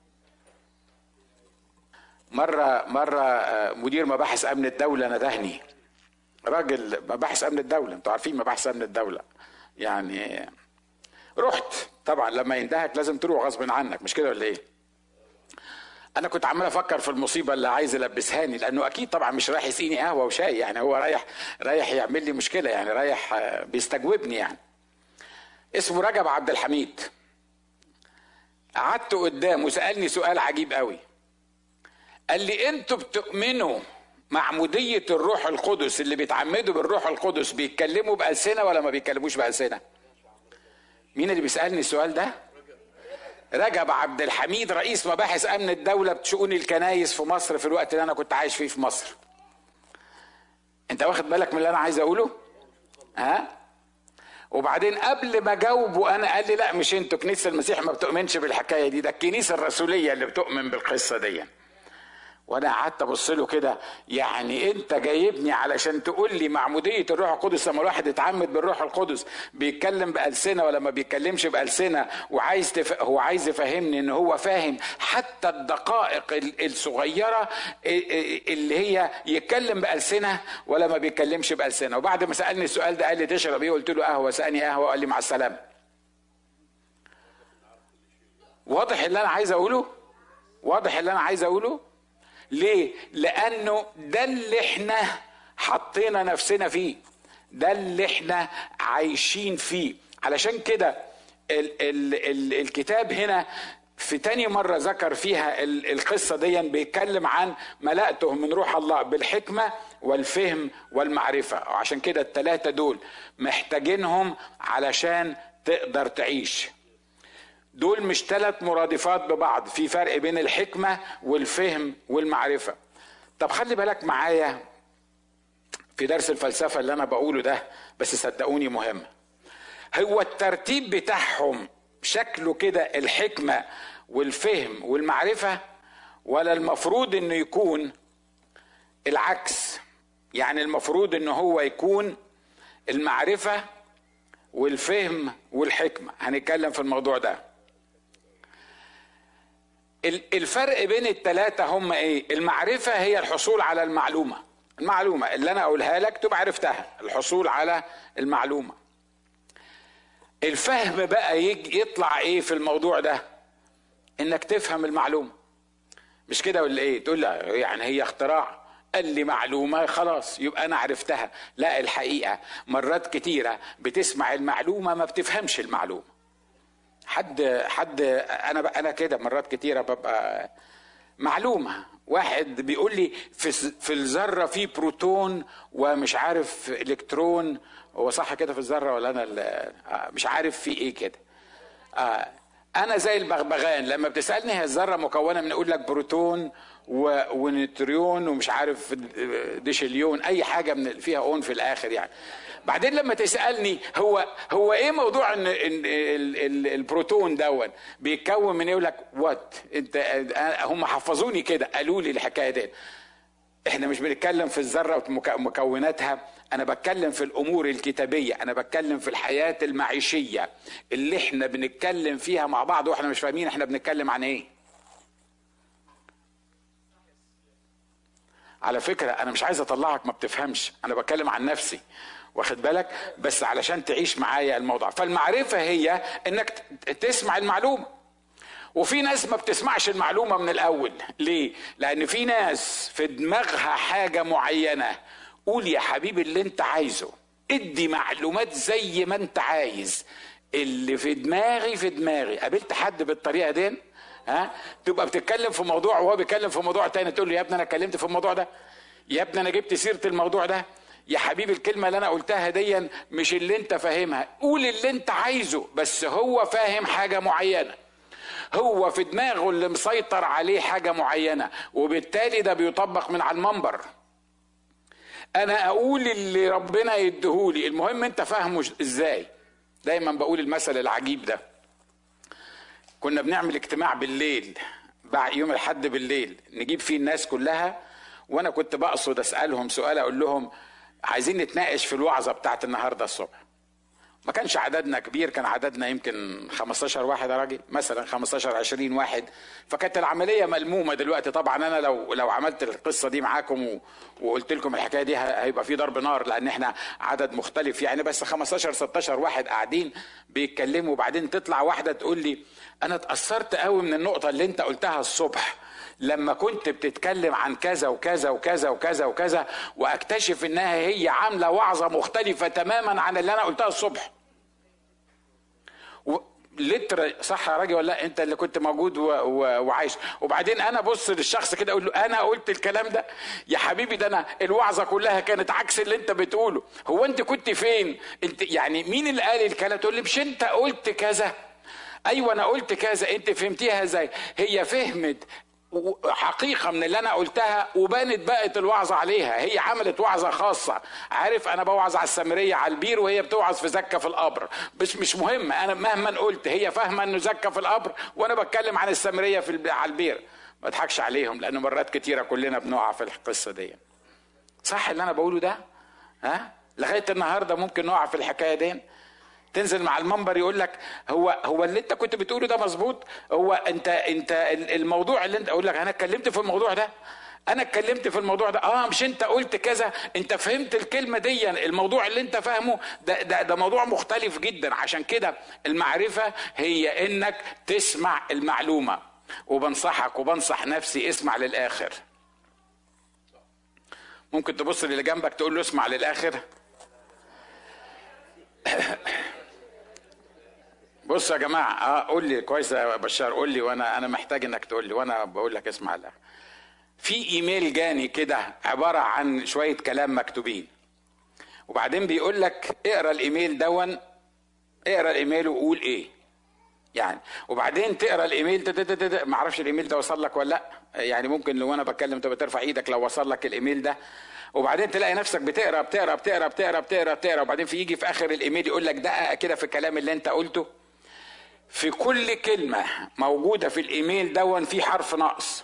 [SPEAKER 1] مرة مرة مدير مباحث أمن الدولة ندهني راجل مباحث أمن الدولة أنتوا عارفين مباحث أمن الدولة يعني رحت طبعا لما يندهك لازم تروح غصب عنك مش كده ولا إيه؟ أنا كنت عمال أفكر في المصيبة اللي عايز يلبسهاني لأنه أكيد طبعا مش رايح يسقيني قهوة وشاي يعني هو رايح رايح يعمل لي مشكلة يعني رايح بيستجوبني يعني اسمه رجب عبد الحميد قعدت قدامه سألني سؤال عجيب قوي قال لي انتوا بتؤمنوا معمودية الروح القدس اللي بيتعمدوا بالروح القدس بيتكلموا بألسنة ولا ما بيتكلموش بألسنة؟ مين اللي بيسألني السؤال ده؟ رجب عبد الحميد رئيس مباحث أمن الدولة بشؤون الكنايس في مصر في الوقت اللي أنا كنت عايش فيه في مصر. أنت واخد بالك من اللي أنا عايز أقوله؟ ها؟ وبعدين قبل ما اجاوبه انا قال لي لا مش انتوا كنيسه المسيح ما بتؤمنش بالحكايه دي ده الكنيسه الرسوليه اللي بتؤمن بالقصه دي وانا قعدت ابص له كده يعني انت جايبني علشان تقول لي معموديه الروح القدس لما الواحد يتعمد بالروح القدس بيتكلم بالسنه ولا ما بيتكلمش بالسنه وعايز تف... هو عايز يفهمني ان هو فاهم حتى الدقائق الصغيره اللي هي يتكلم بالسنه ولا ما بيتكلمش بالسنه وبعد ما سالني السؤال ده قال لي تشرب ايه قلت له قهوه سالني قهوه وقال لي مع السلامه واضح اللي انا عايز اقوله واضح اللي انا عايز اقوله ليه؟ لأنه ده اللي احنا حطينا نفسنا فيه ده اللي احنا عايشين فيه علشان كده ال ال ال الكتاب هنا في تاني مرة ذكر فيها القصة دي بيتكلم عن ملأته من روح الله بالحكمة والفهم والمعرفة وعشان كده التلاتة دول محتاجينهم علشان تقدر تعيش دول مش ثلاث مرادفات ببعض في فرق بين الحكمة والفهم والمعرفة طب خلي بالك معايا في درس الفلسفة اللي أنا بقوله ده بس صدقوني مهم هو الترتيب بتاعهم شكله كده الحكمة والفهم والمعرفة ولا المفروض انه يكون العكس يعني المفروض انه هو يكون المعرفة والفهم والحكمه هنتكلم في الموضوع ده الفرق بين الثلاثه هم ايه المعرفه هي الحصول على المعلومه المعلومه اللي انا اقولها لك تبقى عرفتها الحصول على المعلومه الفهم بقى يطلع ايه في الموضوع ده انك تفهم المعلومه مش كده ولا ايه تقول لا يعني هي اختراع قال لي معلومة خلاص يبقى أنا عرفتها لا الحقيقة مرات كتيرة بتسمع المعلومة ما بتفهمش المعلومة حد حد أنا أنا كده مرات كتيرة ببقى معلومة واحد بيقول لي في في الذرة في بروتون ومش عارف إلكترون هو صح كده في الذرة ولا أنا مش عارف في إيه كده آه انا زي البغبغان لما بتسالني هي الذره مكونه من اقول لك بروتون و... ونيوتريون ومش عارف ديشليون اي حاجه من فيها اون في الاخر يعني بعدين لما تسالني هو هو ايه موضوع ان, إن البروتون دون بيتكون من يقول لك وات انت هم حفظوني كده قالوا لي الحكايه دي احنا مش بنتكلم في الذره ومكوناتها انا بتكلم في الامور الكتابيه انا بتكلم في الحياه المعيشيه اللي احنا بنتكلم فيها مع بعض واحنا مش فاهمين احنا بنتكلم عن ايه على فكره انا مش عايز اطلعك ما بتفهمش انا بتكلم عن نفسي واخد بالك بس علشان تعيش معايا الموضوع فالمعرفه هي انك تسمع المعلومه وفي ناس ما بتسمعش المعلومه من الاول ليه لان في ناس في دماغها حاجه معينه قول يا حبيبي اللي انت عايزه ادي معلومات زي ما انت عايز اللي في دماغي في دماغي قابلت حد بالطريقه دي ها تبقى بتتكلم في موضوع وهو بيتكلم في موضوع تاني تقول له يا ابني انا اتكلمت في الموضوع ده يا ابني انا جبت سيره الموضوع ده يا حبيبي الكلمة اللي أنا قلتها دي مش اللي أنت فاهمها قول اللي أنت عايزه بس هو فاهم حاجة معينة هو في دماغه اللي مسيطر عليه حاجة معينة وبالتالي ده بيطبق من على المنبر انا اقول اللي ربنا يديهولي المهم انت فاهمه ازاي دايما بقول المثل العجيب ده كنا بنعمل اجتماع بالليل بعد يوم الحد بالليل نجيب فيه الناس كلها وانا كنت بقصد اسالهم سؤال اقول لهم عايزين نتناقش في الوعظه بتاعت النهارده الصبح ما كانش عددنا كبير كان عددنا يمكن 15 واحد يا راجل مثلا 15 20 واحد فكانت العمليه ملمومه دلوقتي طبعا انا لو لو عملت القصه دي معاكم وقلت لكم الحكايه دي هيبقى في ضرب نار لان احنا عدد مختلف يعني بس 15 16 واحد قاعدين بيتكلموا وبعدين تطلع واحده تقول لي انا اتاثرت قوي من النقطه اللي انت قلتها الصبح لما كنت بتتكلم عن كذا وكذا وكذا وكذا وكذا واكتشف انها هي عامله وعظه مختلفه تماما عن اللي انا قلتها الصبح لتر صح يا راجل ولا لا انت اللي كنت موجود و... و... وعايش وبعدين انا بص للشخص كده اقول له انا قلت الكلام ده يا حبيبي ده انا الوعظه كلها كانت عكس اللي انت بتقوله هو انت كنت فين انت يعني مين اللي قال الكلام تقول لي مش انت قلت كذا ايوه انا قلت كذا انت فهمتيها ازاي هي فهمت حقيقة من اللي أنا قلتها وبانت بقت الوعظة عليها هي عملت وعظة خاصة عارف أنا بوعظ على السامرية على البير وهي بتوعظ في زكة في القبر بس مش مهم أنا مهما قلت هي فاهمة إنه زكة في القبر وأنا بتكلم عن السامرية في على البير ما اضحكش عليهم لأن مرات كتيرة كلنا بنقع في القصة دي صح اللي أنا بقوله ده ها لغاية النهاردة ممكن نقع في الحكاية دي تنزل مع المنبر يقول لك هو هو اللي انت كنت بتقوله ده مظبوط هو انت انت الموضوع اللي انت اقول لك انا اتكلمت في الموضوع ده انا اتكلمت في الموضوع ده اه مش انت قلت كذا انت فهمت الكلمه دي الموضوع اللي انت فاهمه ده ده, ده موضوع مختلف جدا عشان كده المعرفه هي انك تسمع المعلومه وبنصحك وبنصح نفسي اسمع للاخر ممكن تبص للي جنبك تقول له اسمع للاخر بص يا جماعه اه قول لي كويس يا بشار قول لي وانا انا محتاج انك تقول لي وانا بقول لك اسمع لا في ايميل جاني كده عباره عن شويه كلام مكتوبين وبعدين بيقول لك اقرا الايميل دون اقرا الايميل وقول ايه يعني وبعدين تقرا الايميل ما اعرفش الايميل ده وصل لك ولا لا يعني ممكن لو انا بتكلم تبقى ترفع ايدك لو وصل لك الايميل ده وبعدين تلاقي نفسك بتقرا بتقرا بتقرا بتقرا بتقرا بتقرا وبعدين في يجي في اخر الايميل يقول لك دقق كده في الكلام اللي انت قلته في كل كلمة موجودة في الإيميل دون في حرف ناقص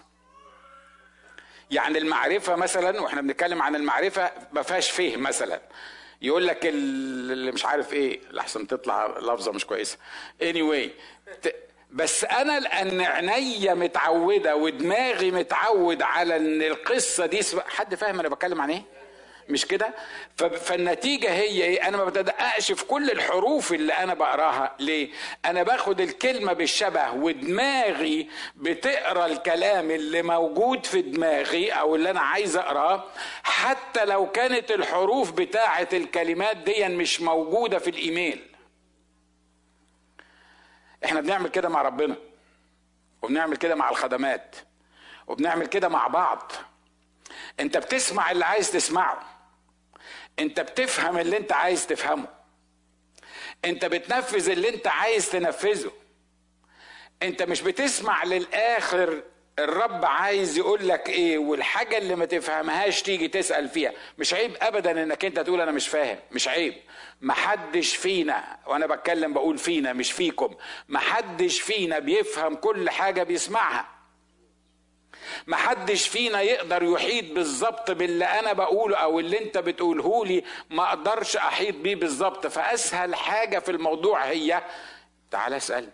[SPEAKER 1] يعني المعرفة مثلا واحنا بنتكلم عن المعرفة ما فيهاش فهم مثلا يقول لك اللي مش عارف ايه لحسن تطلع لفظه مش كويسه anyway بس انا لان عينيا متعوده ودماغي متعود على ان القصه دي حد فاهم انا بتكلم عن ايه مش كده فالنتيجه هي ايه انا ما بدققش في كل الحروف اللي انا بقراها ليه انا باخد الكلمه بالشبه ودماغي بتقرا الكلام اللي موجود في دماغي او اللي انا عايز اقراه حتى لو كانت الحروف بتاعه الكلمات دي مش موجوده في الايميل احنا بنعمل كده مع ربنا وبنعمل كده مع الخدمات وبنعمل كده مع بعض انت بتسمع اللي عايز تسمعه انت بتفهم اللي انت عايز تفهمه انت بتنفذ اللي انت عايز تنفذه انت مش بتسمع للاخر الرب عايز يقول لك ايه والحاجة اللي ما تفهمهاش تيجي تسأل فيها مش عيب ابدا انك انت تقول انا مش فاهم مش عيب محدش فينا وانا بتكلم بقول فينا مش فيكم محدش فينا بيفهم كل حاجة بيسمعها محدش فينا يقدر يحيط بالظبط باللي انا بقوله او اللي انت بتقوله لي ما اقدرش احيط بيه بالظبط فاسهل حاجة في الموضوع هي تعال اسألني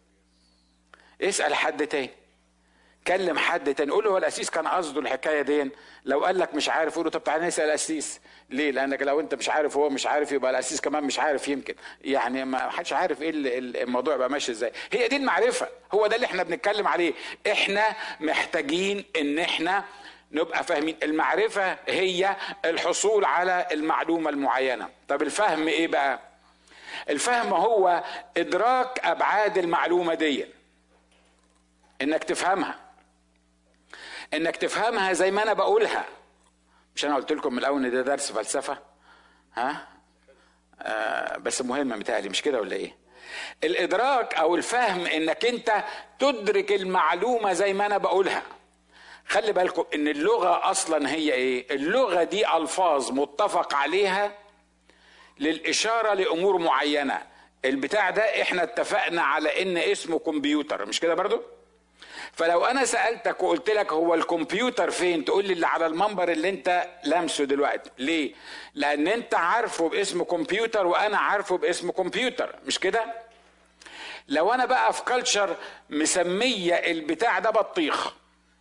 [SPEAKER 1] اسأل حد تاني كلم حد تاني قول له هو القسيس كان قصده الحكايه دي لو قال لك مش عارف قول له طب تعالى نسال القسيس ليه لانك لو انت مش عارف هو مش عارف يبقى القسيس كمان مش عارف يمكن يعني ما حدش عارف ايه الموضوع يبقى ماشي ازاي هي دي المعرفه هو ده اللي احنا بنتكلم عليه احنا محتاجين ان احنا نبقى فاهمين المعرفه هي الحصول على المعلومه المعينه طب الفهم ايه بقى الفهم هو ادراك ابعاد المعلومه دي انك تفهمها انك تفهمها زي ما انا بقولها مش انا قلت لكم من الاول ان ده درس فلسفه ها آه بس مهم متهيألي مش كده ولا ايه الادراك او الفهم انك انت تدرك المعلومه زي ما انا بقولها خلي بالكم ان اللغه اصلا هي ايه اللغه دي الفاظ متفق عليها للاشاره لامور معينه البتاع ده احنا اتفقنا على ان اسمه كمبيوتر مش كده برضو فلو انا سالتك وقلت لك هو الكمبيوتر فين تقول لي اللي على المنبر اللي انت لامسه دلوقتي ليه لان انت عارفه باسم كمبيوتر وانا عارفه باسم كمبيوتر مش كده لو انا بقى في كلتشر مسميه البتاع ده بطيخ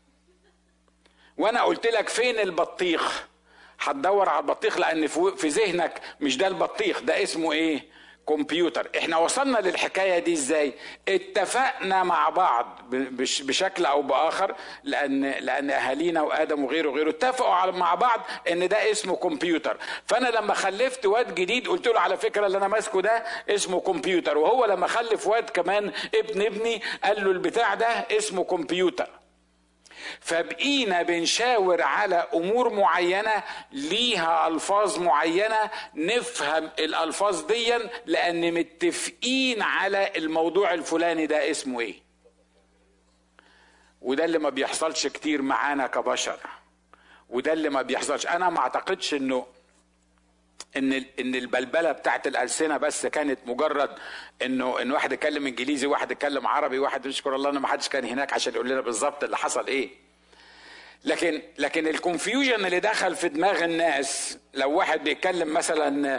[SPEAKER 1] وانا قلت لك فين البطيخ هتدور على البطيخ لان في ذهنك مش ده البطيخ ده اسمه ايه كمبيوتر احنا وصلنا للحكايه دي ازاي اتفقنا مع بعض بشكل او باخر لان لان اهالينا وادم وغيره وغيره اتفقوا على مع بعض ان ده اسمه كمبيوتر فانا لما خلفت واد جديد قلت له على فكره اللي انا ماسكه ده اسمه كمبيوتر وهو لما خلف واد كمان ابن ابني قال له البتاع ده اسمه كمبيوتر فبقينا بنشاور على امور معينه ليها الفاظ معينه نفهم الالفاظ دي لان متفقين على الموضوع الفلاني ده اسمه ايه وده اللي ما بيحصلش كتير معانا كبشر وده اللي ما بيحصلش انا ما اعتقدش انه ان ان البلبله بتاعت الالسنه بس كانت مجرد انه ان واحد يتكلم انجليزي واحد يتكلم عربي واحد يشكر الله ان ما حدش كان هناك عشان يقول لنا بالظبط اللي حصل ايه لكن لكن الكونفيوجن اللي دخل في دماغ الناس لو واحد بيتكلم مثلا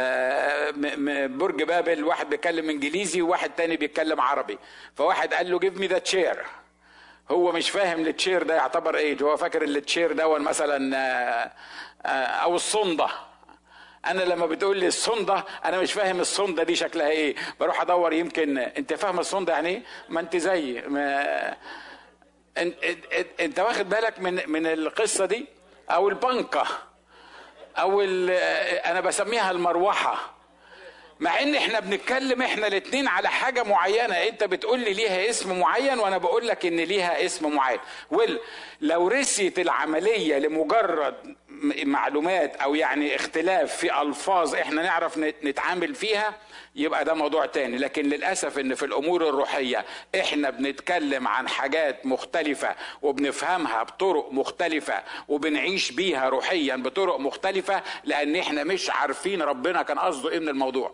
[SPEAKER 1] برج بابل واحد بيتكلم انجليزي وواحد تاني بيتكلم عربي فواحد قال له جيف مي ذا تشير هو مش فاهم التشير ده يعتبر ايه هو فاكر التشير ده مثلا او الصنده انا لما بتقول لي الصنده انا مش فاهم الصنده دي شكلها ايه بروح ادور يمكن انت فاهم الصنده يعني ايه ما انت زي ما انت, انت واخد بالك من من القصه دي او البنكه او انا بسميها المروحه مع ان احنا بنتكلم احنا الاتنين على حاجه معينه انت بتقول لي ليها اسم معين وانا بقول لك ان ليها اسم معين ويل لو رسيت العمليه لمجرد معلومات او يعني اختلاف في الفاظ احنا نعرف نتعامل فيها يبقى ده موضوع تاني لكن للاسف ان في الامور الروحيه احنا بنتكلم عن حاجات مختلفه وبنفهمها بطرق مختلفه وبنعيش بيها روحيا بطرق مختلفه لان احنا مش عارفين ربنا كان قصده ايه من الموضوع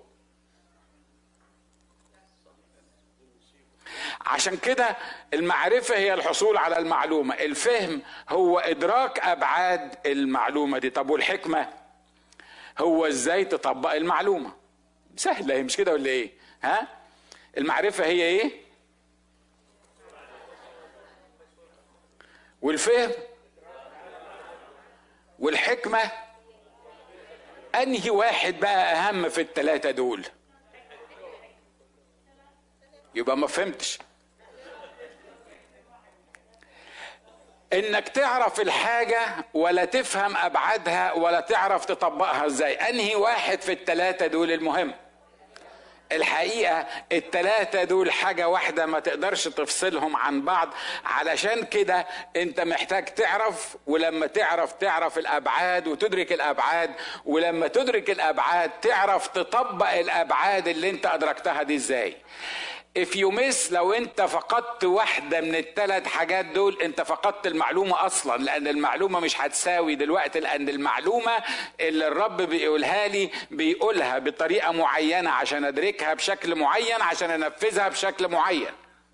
[SPEAKER 1] عشان كده المعرفة هي الحصول على المعلومة الفهم هو إدراك أبعاد المعلومة دي طب والحكمة هو ازاي تطبق المعلومه سهله هي مش كده ولا ايه ها المعرفه هي ايه والفهم والحكمه انهي واحد بقى اهم في الثلاثه دول يبقى ما فهمتش انك تعرف الحاجة ولا تفهم ابعادها ولا تعرف تطبقها ازاي انهي واحد في التلاتة دول المهم الحقيقة التلاتة دول حاجة واحدة ما تقدرش تفصلهم عن بعض علشان كده انت محتاج تعرف ولما تعرف تعرف الابعاد وتدرك الابعاد ولما تدرك الابعاد تعرف تطبق الابعاد اللي انت ادركتها دي ازاي if you miss لو انت فقدت واحدة من الثلاث حاجات دول انت فقدت المعلومة اصلا لان المعلومة مش هتساوي دلوقتي لان المعلومة اللي الرب بيقولها لي بيقولها بطريقة معينة عشان ادركها بشكل معين عشان انفذها بشكل معين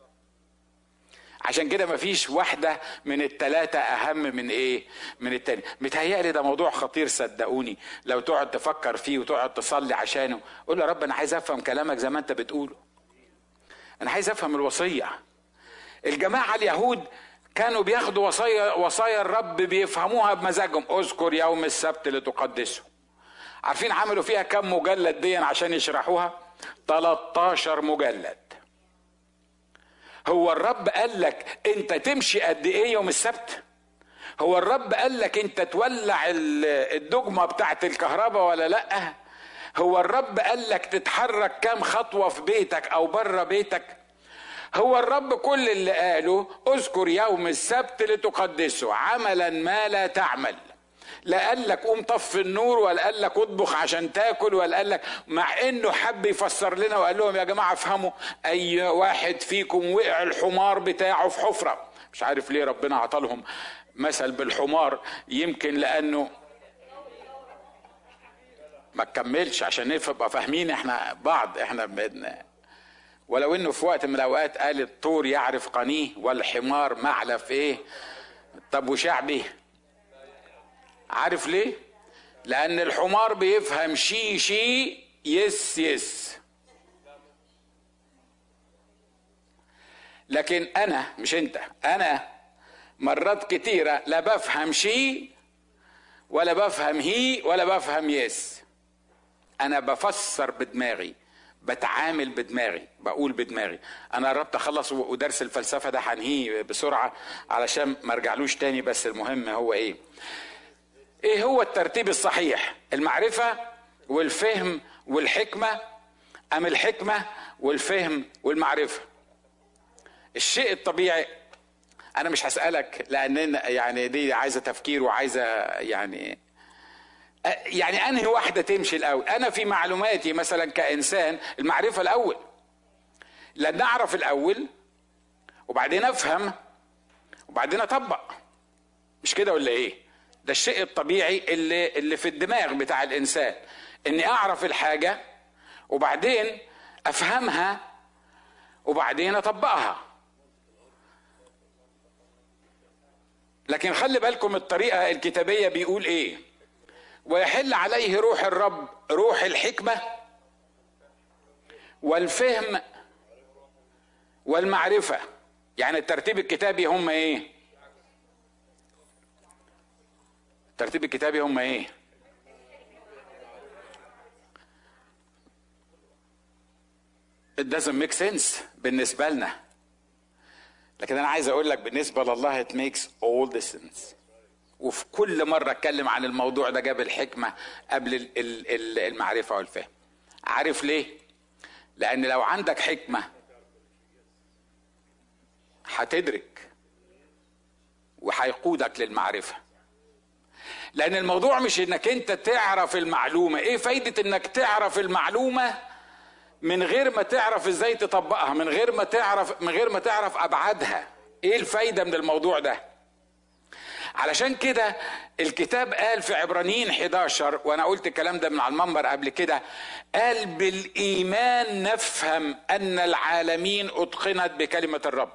[SPEAKER 1] عشان كده مفيش واحدة من التلاتة أهم من إيه؟ من التاني. متهيألي ده موضوع خطير صدقوني لو تقعد تفكر فيه وتقعد تصلي عشانه قول يا رب أنا عايز أفهم كلامك زي ما أنت بتقوله. انا عايز افهم الوصيه الجماعه اليهود كانوا بياخدوا وصايا وصايا الرب بيفهموها بمزاجهم اذكر يوم السبت لتقدسه عارفين عملوا فيها كم مجلد دي عشان يشرحوها 13 مجلد هو الرب قال لك انت تمشي قد ايه يوم السبت هو الرب قال لك انت تولع الدجمه بتاعت الكهرباء ولا لا هو الرب قال لك تتحرك كام خطوة في بيتك أو بره بيتك هو الرب كل اللي قاله اذكر يوم السبت لتقدسه عملا ما لا تعمل لا قال لك قوم طف النور ولا قال لك اطبخ عشان تاكل ولا قال لك مع انه حب يفسر لنا وقال لهم يا جماعه افهموا اي واحد فيكم وقع الحمار بتاعه في حفره مش عارف ليه ربنا عطلهم مثل بالحمار يمكن لانه ما تكملش عشان نبقى فاهمين احنا بعض احنا بدنا ولو انه في وقت من الاوقات قال الطور يعرف قنيه والحمار معلف ايه طب وشعبي عارف ليه لان الحمار بيفهم شي شي يس يس لكن انا مش انت انا مرات كتيرة لا بفهم شي ولا بفهم هي ولا بفهم يس انا بفسر بدماغي بتعامل بدماغي بقول بدماغي انا قربت اخلص ودرس الفلسفه ده هنهيه بسرعه علشان ما ارجعلوش تاني بس المهم هو ايه ايه هو الترتيب الصحيح المعرفه والفهم والحكمه ام الحكمه والفهم والمعرفه الشيء الطبيعي انا مش هسالك لان يعني دي عايزه تفكير وعايزه يعني يعني انهي واحده تمشي الاول انا في معلوماتي مثلا كانسان المعرفه الاول لان اعرف الاول وبعدين افهم وبعدين اطبق مش كده ولا ايه ده الشيء الطبيعي اللي اللي في الدماغ بتاع الانسان اني اعرف الحاجه وبعدين افهمها وبعدين اطبقها لكن خلي بالكم الطريقه الكتابيه بيقول ايه ويحل عليه روح الرب روح الحكمه والفهم والمعرفه يعني الترتيب الكتابي هم ايه الترتيب الكتابي هم ايه it doesn't make sense بالنسبه لنا لكن انا عايز اقول لك بالنسبه لله it makes all the sense وفي كل مره اتكلم عن الموضوع ده جاب الحكمه قبل المعرفه والفهم عارف ليه لان لو عندك حكمه هتدرك وهيقودك للمعرفه لان الموضوع مش انك انت تعرف المعلومه ايه فايده انك تعرف المعلومه من غير ما تعرف ازاي تطبقها من غير ما تعرف من غير ما تعرف ابعادها ايه الفايده من الموضوع ده علشان كده الكتاب قال في عبرانيين 11 وانا قلت الكلام ده من على المنبر قبل كده قال بالايمان نفهم ان العالمين اتقنت بكلمه الرب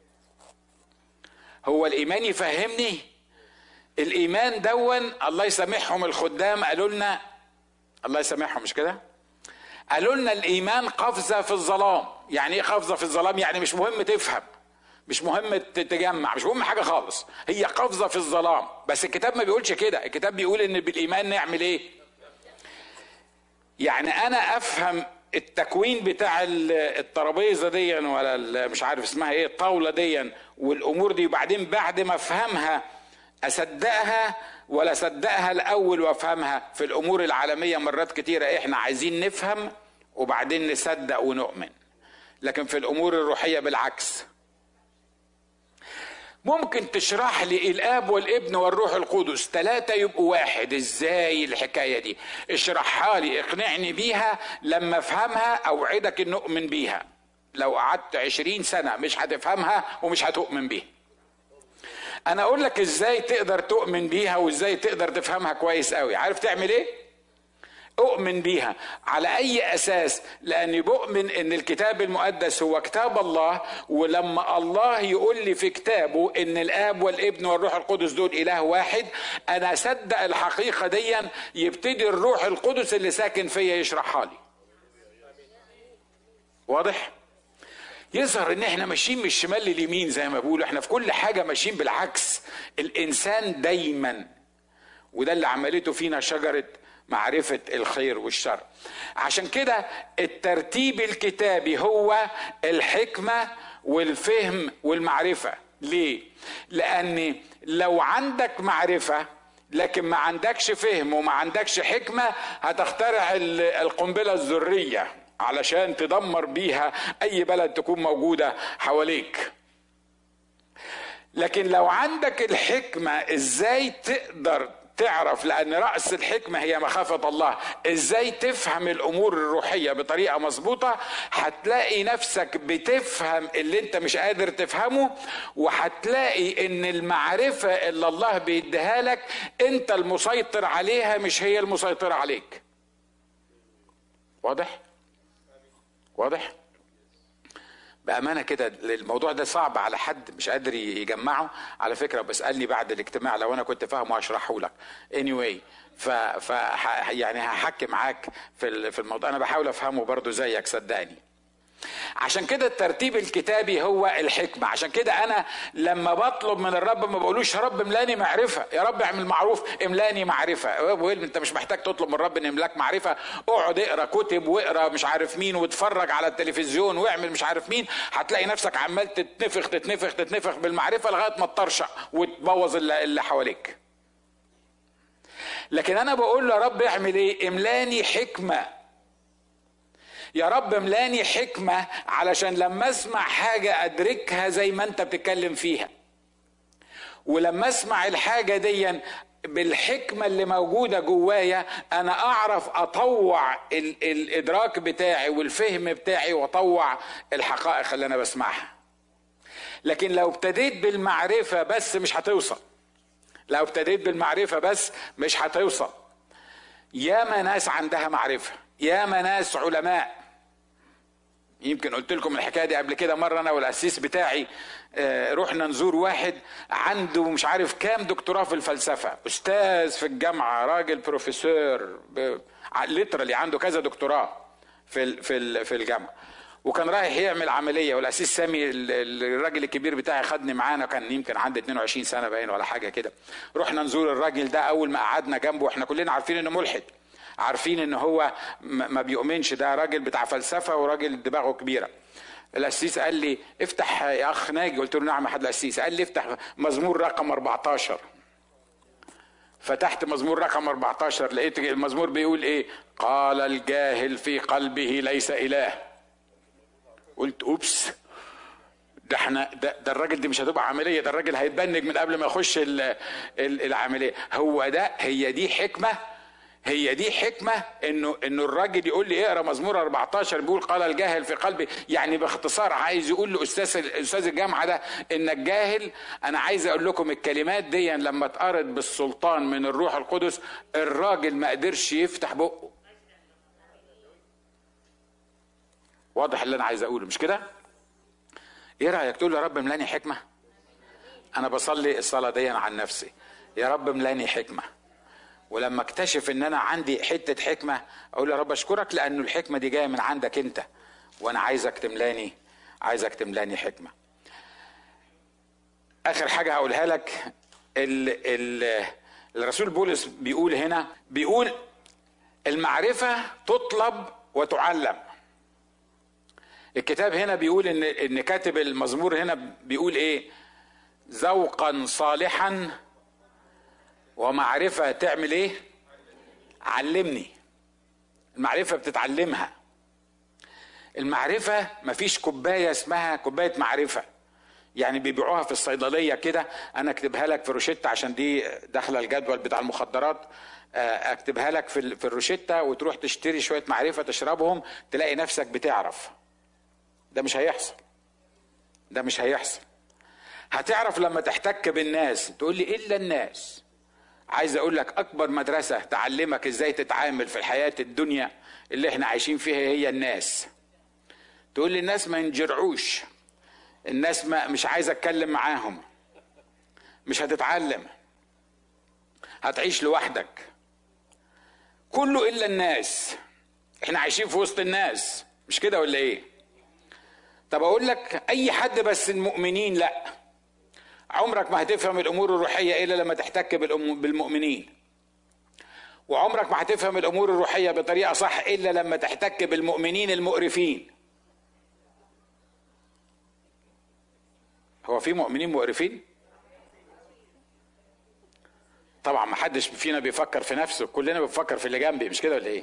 [SPEAKER 1] هو الايمان يفهمني الايمان دون الله يسامحهم الخدام قالوا لنا الله يسامحهم مش كده قالوا لنا الايمان قفزه في الظلام يعني ايه قفزه في الظلام يعني مش مهم تفهم مش مهم تتجمع مش مهم حاجه خالص هي قفزه في الظلام بس الكتاب ما بيقولش كده الكتاب بيقول ان بالايمان نعمل ايه يعني انا افهم التكوين بتاع الترابيزه دي ولا مش عارف اسمها ايه الطاوله دي والامور دي وبعدين بعد ما افهمها اصدقها ولا اصدقها الاول وافهمها في الامور العالميه مرات كتيره احنا عايزين نفهم وبعدين نصدق ونؤمن لكن في الامور الروحيه بالعكس ممكن تشرح لي الاب والابن والروح القدس ثلاثة يبقوا واحد ازاي الحكاية دي اشرحها لي اقنعني بيها لما افهمها اوعدك ان اؤمن بيها لو قعدت عشرين سنة مش هتفهمها ومش هتؤمن بيها انا اقول لك ازاي تقدر تؤمن بيها وازاي تقدر تفهمها كويس قوي عارف تعمل ايه اؤمن بيها على اي اساس لاني بؤمن ان الكتاب المقدس هو كتاب الله ولما الله يقول لي في كتابه ان الاب والابن والروح القدس دول اله واحد انا اصدق الحقيقه دي يبتدي الروح القدس اللي ساكن فيا يشرحها لي واضح يظهر ان احنا ماشيين من الشمال لليمين زي ما بيقولوا احنا في كل حاجه ماشيين بالعكس الانسان دايما وده اللي عملته فينا شجره معرفة الخير والشر عشان كده الترتيب الكتابي هو الحكمة والفهم والمعرفة ليه؟ لأن لو عندك معرفة لكن ما عندكش فهم وما عندكش حكمة هتخترع القنبلة الذرية علشان تدمر بيها أي بلد تكون موجودة حواليك لكن لو عندك الحكمة ازاي تقدر تعرف لان راس الحكمه هي مخافه الله ازاي تفهم الامور الروحيه بطريقه مظبوطه هتلاقي نفسك بتفهم اللي انت مش قادر تفهمه وهتلاقي ان المعرفه اللي الله بيديها لك انت المسيطر عليها مش هي المسيطره عليك واضح واضح بامانه كده الموضوع ده صعب على حد مش قادر يجمعه على فكره بسالني بعد الاجتماع لو انا كنت فاهمه هشرحه لك anyway ف, ف يعني هحكي معاك في في الموضوع انا بحاول افهمه برضو زيك صدقني عشان كده الترتيب الكتابي هو الحكمة عشان كده أنا لما بطلب من الرب ما بقولوش يا رب املاني معرفة يا رب اعمل معروف املاني معرفة انت مش محتاج تطلب من الرب ان يملاك معرفة اقعد اقرا كتب واقرا مش عارف مين واتفرج على التلفزيون واعمل مش عارف مين هتلاقي نفسك عمال تتنفخ تتنفخ تتنفخ بالمعرفة لغاية ما تطرشق وتبوظ اللي حواليك لكن انا بقول له يا رب اعمل ايه املاني حكمه يا رب ملاني حكمة علشان لما اسمع حاجة ادركها زي ما انت بتتكلم فيها ولما اسمع الحاجة دي بالحكمة اللي موجودة جوايا أنا أعرف أطوع ال- الإدراك بتاعي والفهم بتاعي وأطوع الحقائق اللي أنا بسمعها لكن لو ابتديت بالمعرفة بس مش هتوصل لو ابتديت بالمعرفة بس مش هتوصل ياما ناس عندها معرفة ياما ناس علماء يمكن قلت لكم الحكايه دي قبل كده مره انا والاسيس بتاعي آه، رحنا نزور واحد عنده مش عارف كام دكتوراه في الفلسفه استاذ في الجامعه راجل بروفيسور ليترالي عنده كذا دكتوراه في ال- في ال- في الجامعه وكان رايح يعمل عمليه والاسيس سامي ال- ال- الراجل الكبير بتاعي خدني معانا كان يمكن عندي 22 سنه باين ولا حاجه كده رحنا نزور الراجل ده اول ما قعدنا جنبه احنا كلنا عارفين انه ملحد عارفين ان هو م- ما بيؤمنش ده راجل بتاع فلسفه وراجل دماغه كبيره القسيس قال لي افتح يا اخ ناجي قلت له نعم يا حد القسيس قال لي افتح مزمور رقم 14 فتحت مزمور رقم 14 لقيت المزمور بيقول ايه قال الجاهل في قلبه ليس اله قلت اوبس ده احنا ده, ده الراجل دي مش هتبقى عمليه ده الراجل هيتبنج من قبل ما يخش ال ال العمليه هو ده هي دي حكمه هي دي حكمه انه انه الراجل يقول لي اقرا مزمور 14 بيقول قال الجاهل في قلبي يعني باختصار عايز يقول لاستاذ استاذ الجامعه ده انك جاهل انا عايز اقول لكم الكلمات دي لما اتقرت بالسلطان من الروح القدس الراجل ما قدرش يفتح بقه واضح اللي انا عايز اقوله مش كده ايه رايك تقول يا رب ملاني حكمه انا بصلي الصلاه دي عن نفسي يا رب ملاني حكمه ولما اكتشف ان انا عندي حته حكمه اقول يا رب اشكرك لانه الحكمه دي جايه من عندك انت وانا عايزك تملاني عايزك تملاني حكمه اخر حاجه هقولها لك ال ال الرسول بولس بيقول هنا بيقول المعرفه تطلب وتعلم الكتاب هنا بيقول ان ان كاتب المزمور هنا بيقول ايه ذوقا صالحا ومعرفه تعمل ايه علمني المعرفه بتتعلمها المعرفه مفيش كوبايه اسمها كوبايه معرفه يعني بيبيعوها في الصيدليه كده انا اكتبها لك في روشته عشان دي داخله الجدول بتاع المخدرات اكتبها لك في في الروشته وتروح تشتري شويه معرفه تشربهم تلاقي نفسك بتعرف ده مش هيحصل ده مش هيحصل هتعرف لما تحتك بالناس تقول لي الا الناس عايز اقول لك اكبر مدرسه تعلمك ازاي تتعامل في الحياه الدنيا اللي احنا عايشين فيها هي الناس تقول لي الناس ما ينجرعوش الناس ما مش عايز اتكلم معاهم مش هتتعلم هتعيش لوحدك كله الا الناس احنا عايشين في وسط الناس مش كده ولا ايه طب اقول لك اي حد بس المؤمنين لا عمرك ما هتفهم الامور الروحيه الا لما تحتك بالمؤمنين وعمرك ما هتفهم الامور الروحيه بطريقه صح الا لما تحتك بالمؤمنين المقرفين هو في مؤمنين مقرفين طبعا ما حدش فينا بيفكر في نفسه كلنا بنفكر في اللي جنبي مش كده ولا ايه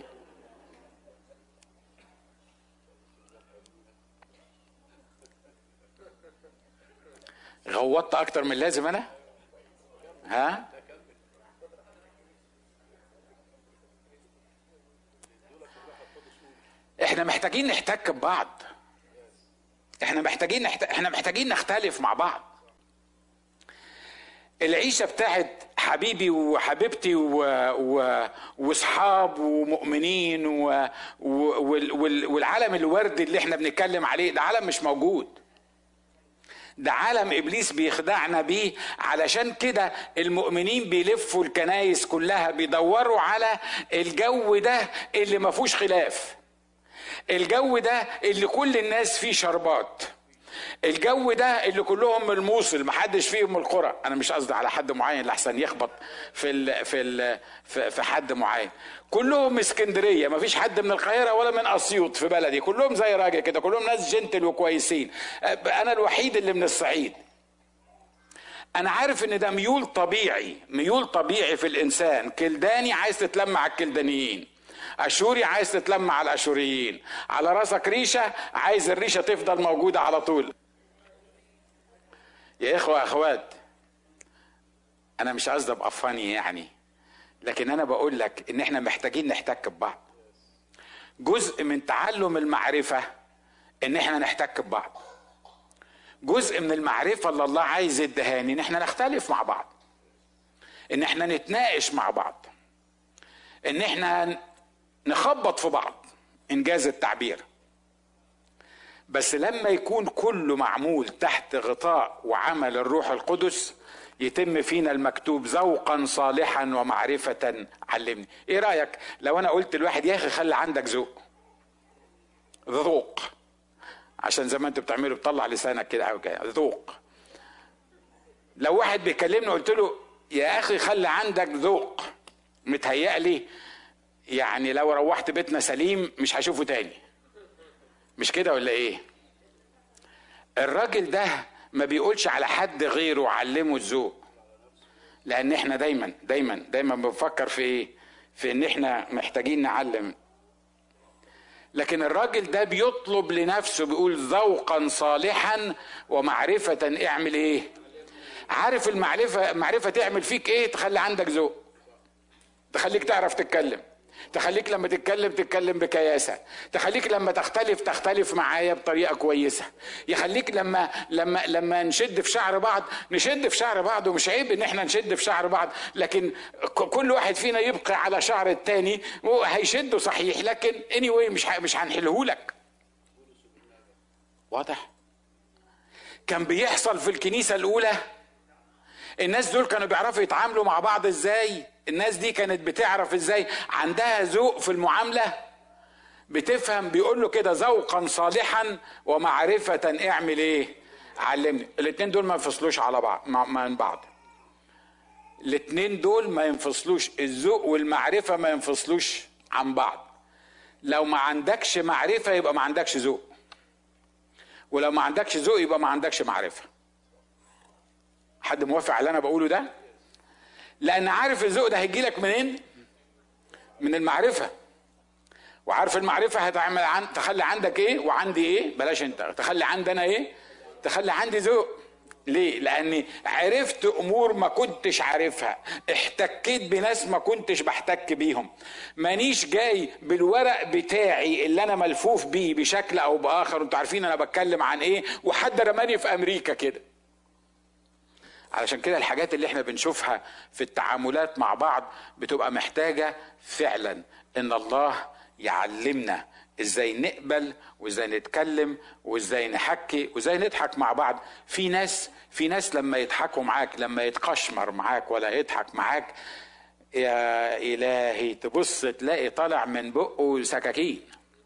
[SPEAKER 1] غوطت اكتر من لازم انا ها احنا محتاجين نحتك ببعض احنا محتاجين نحت... احنا محتاجين نختلف مع بعض العيشه بتاعت حبيبي وحبيبتي و... و... واصحاب ومؤمنين و... و... وال... والعالم الوردي اللي احنا بنتكلم عليه ده عالم مش موجود ده عالم ابليس بيخدعنا بيه علشان كده المؤمنين بيلفوا الكنايس كلها بيدوروا على الجو ده اللي ما فيهوش خلاف الجو ده اللي كل الناس فيه شربات الجو ده اللي كلهم من الموصل محدش فيهم من القرى انا مش قصدي على حد معين لحسن يخبط في ال في ال في حد معين كلهم من اسكندريه مفيش حد من القاهره ولا من اسيوط في بلدي كلهم زي راجل كده كلهم ناس جنتل وكويسين انا الوحيد اللي من الصعيد انا عارف ان ده ميول طبيعي ميول طبيعي في الانسان كلداني عايز تتلم على الكلدانيين اشوري عايز تتلم على الاشوريين على راسك ريشه عايز الريشه تفضل موجوده على طول يا اخوه اخوات انا مش قصدي ابقى فاني يعني لكن انا بقول لك ان احنا محتاجين نحتك ببعض جزء من تعلم المعرفه ان احنا نحتك ببعض جزء من المعرفه اللي الله عايز يدهاني ان احنا نختلف مع بعض ان احنا نتناقش مع بعض ان احنا نخبط في بعض انجاز التعبير بس لما يكون كله معمول تحت غطاء وعمل الروح القدس يتم فينا المكتوب ذوقا صالحا ومعرفة علمني ايه رأيك لو انا قلت لواحد يا اخي خلي عندك ذوق ذوق عشان زي ما انتوا بتعملوا بتطلع لسانك كده او كده ذوق لو واحد بيكلمني قلت له يا اخي خلي عندك ذوق متهيألي يعني لو روحت بيتنا سليم مش هشوفه تاني مش كده ولا ايه الراجل ده ما بيقولش على حد غيره علمه الذوق لان احنا دايما دايما دايما بنفكر في ايه في ان احنا محتاجين نعلم لكن الراجل ده بيطلب لنفسه بيقول ذوقا صالحا ومعرفة اعمل ايه عارف المعرفة معرفة تعمل فيك ايه تخلي عندك ذوق تخليك تعرف تتكلم تخليك لما تتكلم تتكلم بكياسه تخليك لما تختلف تختلف معايا بطريقه كويسه يخليك لما لما لما نشد في شعر بعض نشد في شعر بعض ومش عيب ان احنا نشد في شعر بعض لكن كل واحد فينا يبقى على شعر التاني هيشده صحيح لكن اني anyway مش مش هنحله لك واضح كان بيحصل في الكنيسه الاولى الناس دول كانوا بيعرفوا يتعاملوا مع بعض ازاي الناس دي كانت بتعرف ازاي عندها ذوق في المعامله بتفهم بيقول له كده ذوقا صالحا ومعرفه اعمل ايه علمني الاثنين دول ما ينفصلوش على بعض من بعض الاثنين دول ما ينفصلوش الذوق والمعرفه ما ينفصلوش عن بعض لو ما عندكش معرفه يبقى ما عندكش ذوق ولو ما عندكش ذوق يبقى ما عندكش معرفه حد موافق على اللي انا بقوله ده لان عارف الذوق ده هيجي لك منين من المعرفه وعارف المعرفه هتعمل عن تخلي عندك ايه وعندي ايه بلاش انت تخلي عندنا ايه تخلي عندي ذوق ليه؟ لأني عرفت أمور ما كنتش عارفها، احتكيت بناس ما كنتش بحتك بيهم، مانيش جاي بالورق بتاعي اللي أنا ملفوف بيه بشكل أو بآخر، أنتوا عارفين أنا بتكلم عن إيه، وحد رماني في أمريكا كده. علشان كده الحاجات اللي احنا بنشوفها في التعاملات مع بعض بتبقى محتاجة فعلا إن الله يعلمنا ازاي نقبل وازاي نتكلم وازاي نحكي وازاي نضحك مع بعض في ناس في ناس لما يضحكوا معاك لما يتقشمر معاك ولا يضحك معاك يا الهي تبص تلاقي طالع من بقه سكاكين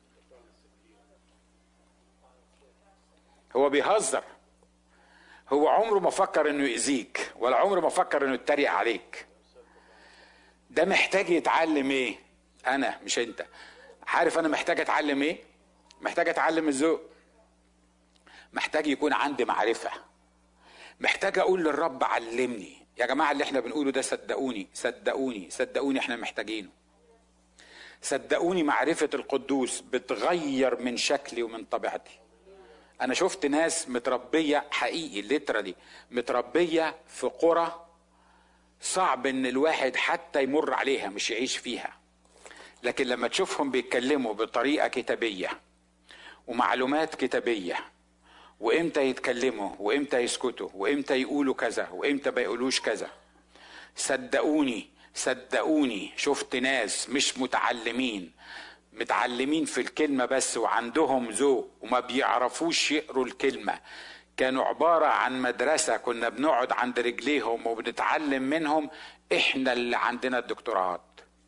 [SPEAKER 1] هو بيهزر هو عمره ما فكر انه يأذيك ولا عمره ما فكر انه يتريق عليك ده محتاج يتعلم ايه انا مش انت عارف انا محتاج اتعلم ايه محتاج اتعلم الذوق محتاج يكون عندي معرفه محتاج اقول للرب علمني يا جماعه اللي احنا بنقوله ده صدقوني صدقوني صدقوني احنا محتاجينه صدقوني معرفه القدوس بتغير من شكلي ومن طبيعتي انا شفت ناس متربيه حقيقي ليترالي متربيه في قرى صعب ان الواحد حتى يمر عليها مش يعيش فيها لكن لما تشوفهم بيتكلموا بطريقه كتابيه ومعلومات كتابيه وامتى يتكلموا وامتى يسكتوا وامتى يقولوا كذا وامتى ما يقولوش كذا صدقوني صدقوني شفت ناس مش متعلمين متعلمين في الكلمة بس وعندهم ذوق وما بيعرفوش يقروا الكلمة كانوا عبارة عن مدرسة كنا بنقعد عند رجليهم وبنتعلم منهم احنا اللي عندنا الدكتوراه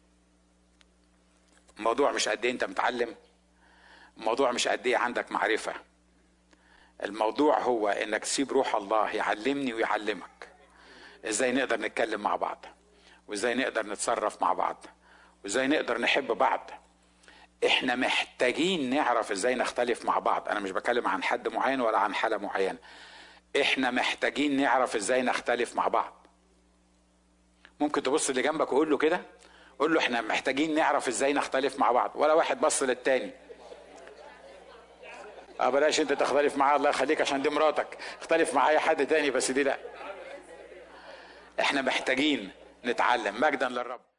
[SPEAKER 1] الموضوع مش قد ايه انت متعلم الموضوع مش قد ايه عندك معرفه الموضوع هو انك تسيب روح الله يعلمني ويعلمك ازاي نقدر نتكلم مع بعض وازاي نقدر نتصرف مع بعض وازاي نقدر نحب بعض احنا محتاجين نعرف ازاي نختلف مع بعض انا مش بكلم عن حد معين ولا عن حاله معينه احنا محتاجين نعرف ازاي نختلف مع بعض ممكن تبص اللي جنبك وقول له كده قول له احنا محتاجين نعرف ازاي نختلف مع بعض ولا واحد بص للتاني اه بلاش انت تختلف معاه الله يخليك عشان دي مراتك اختلف مع اي حد تاني بس دي لا احنا محتاجين نتعلم مجدا للرب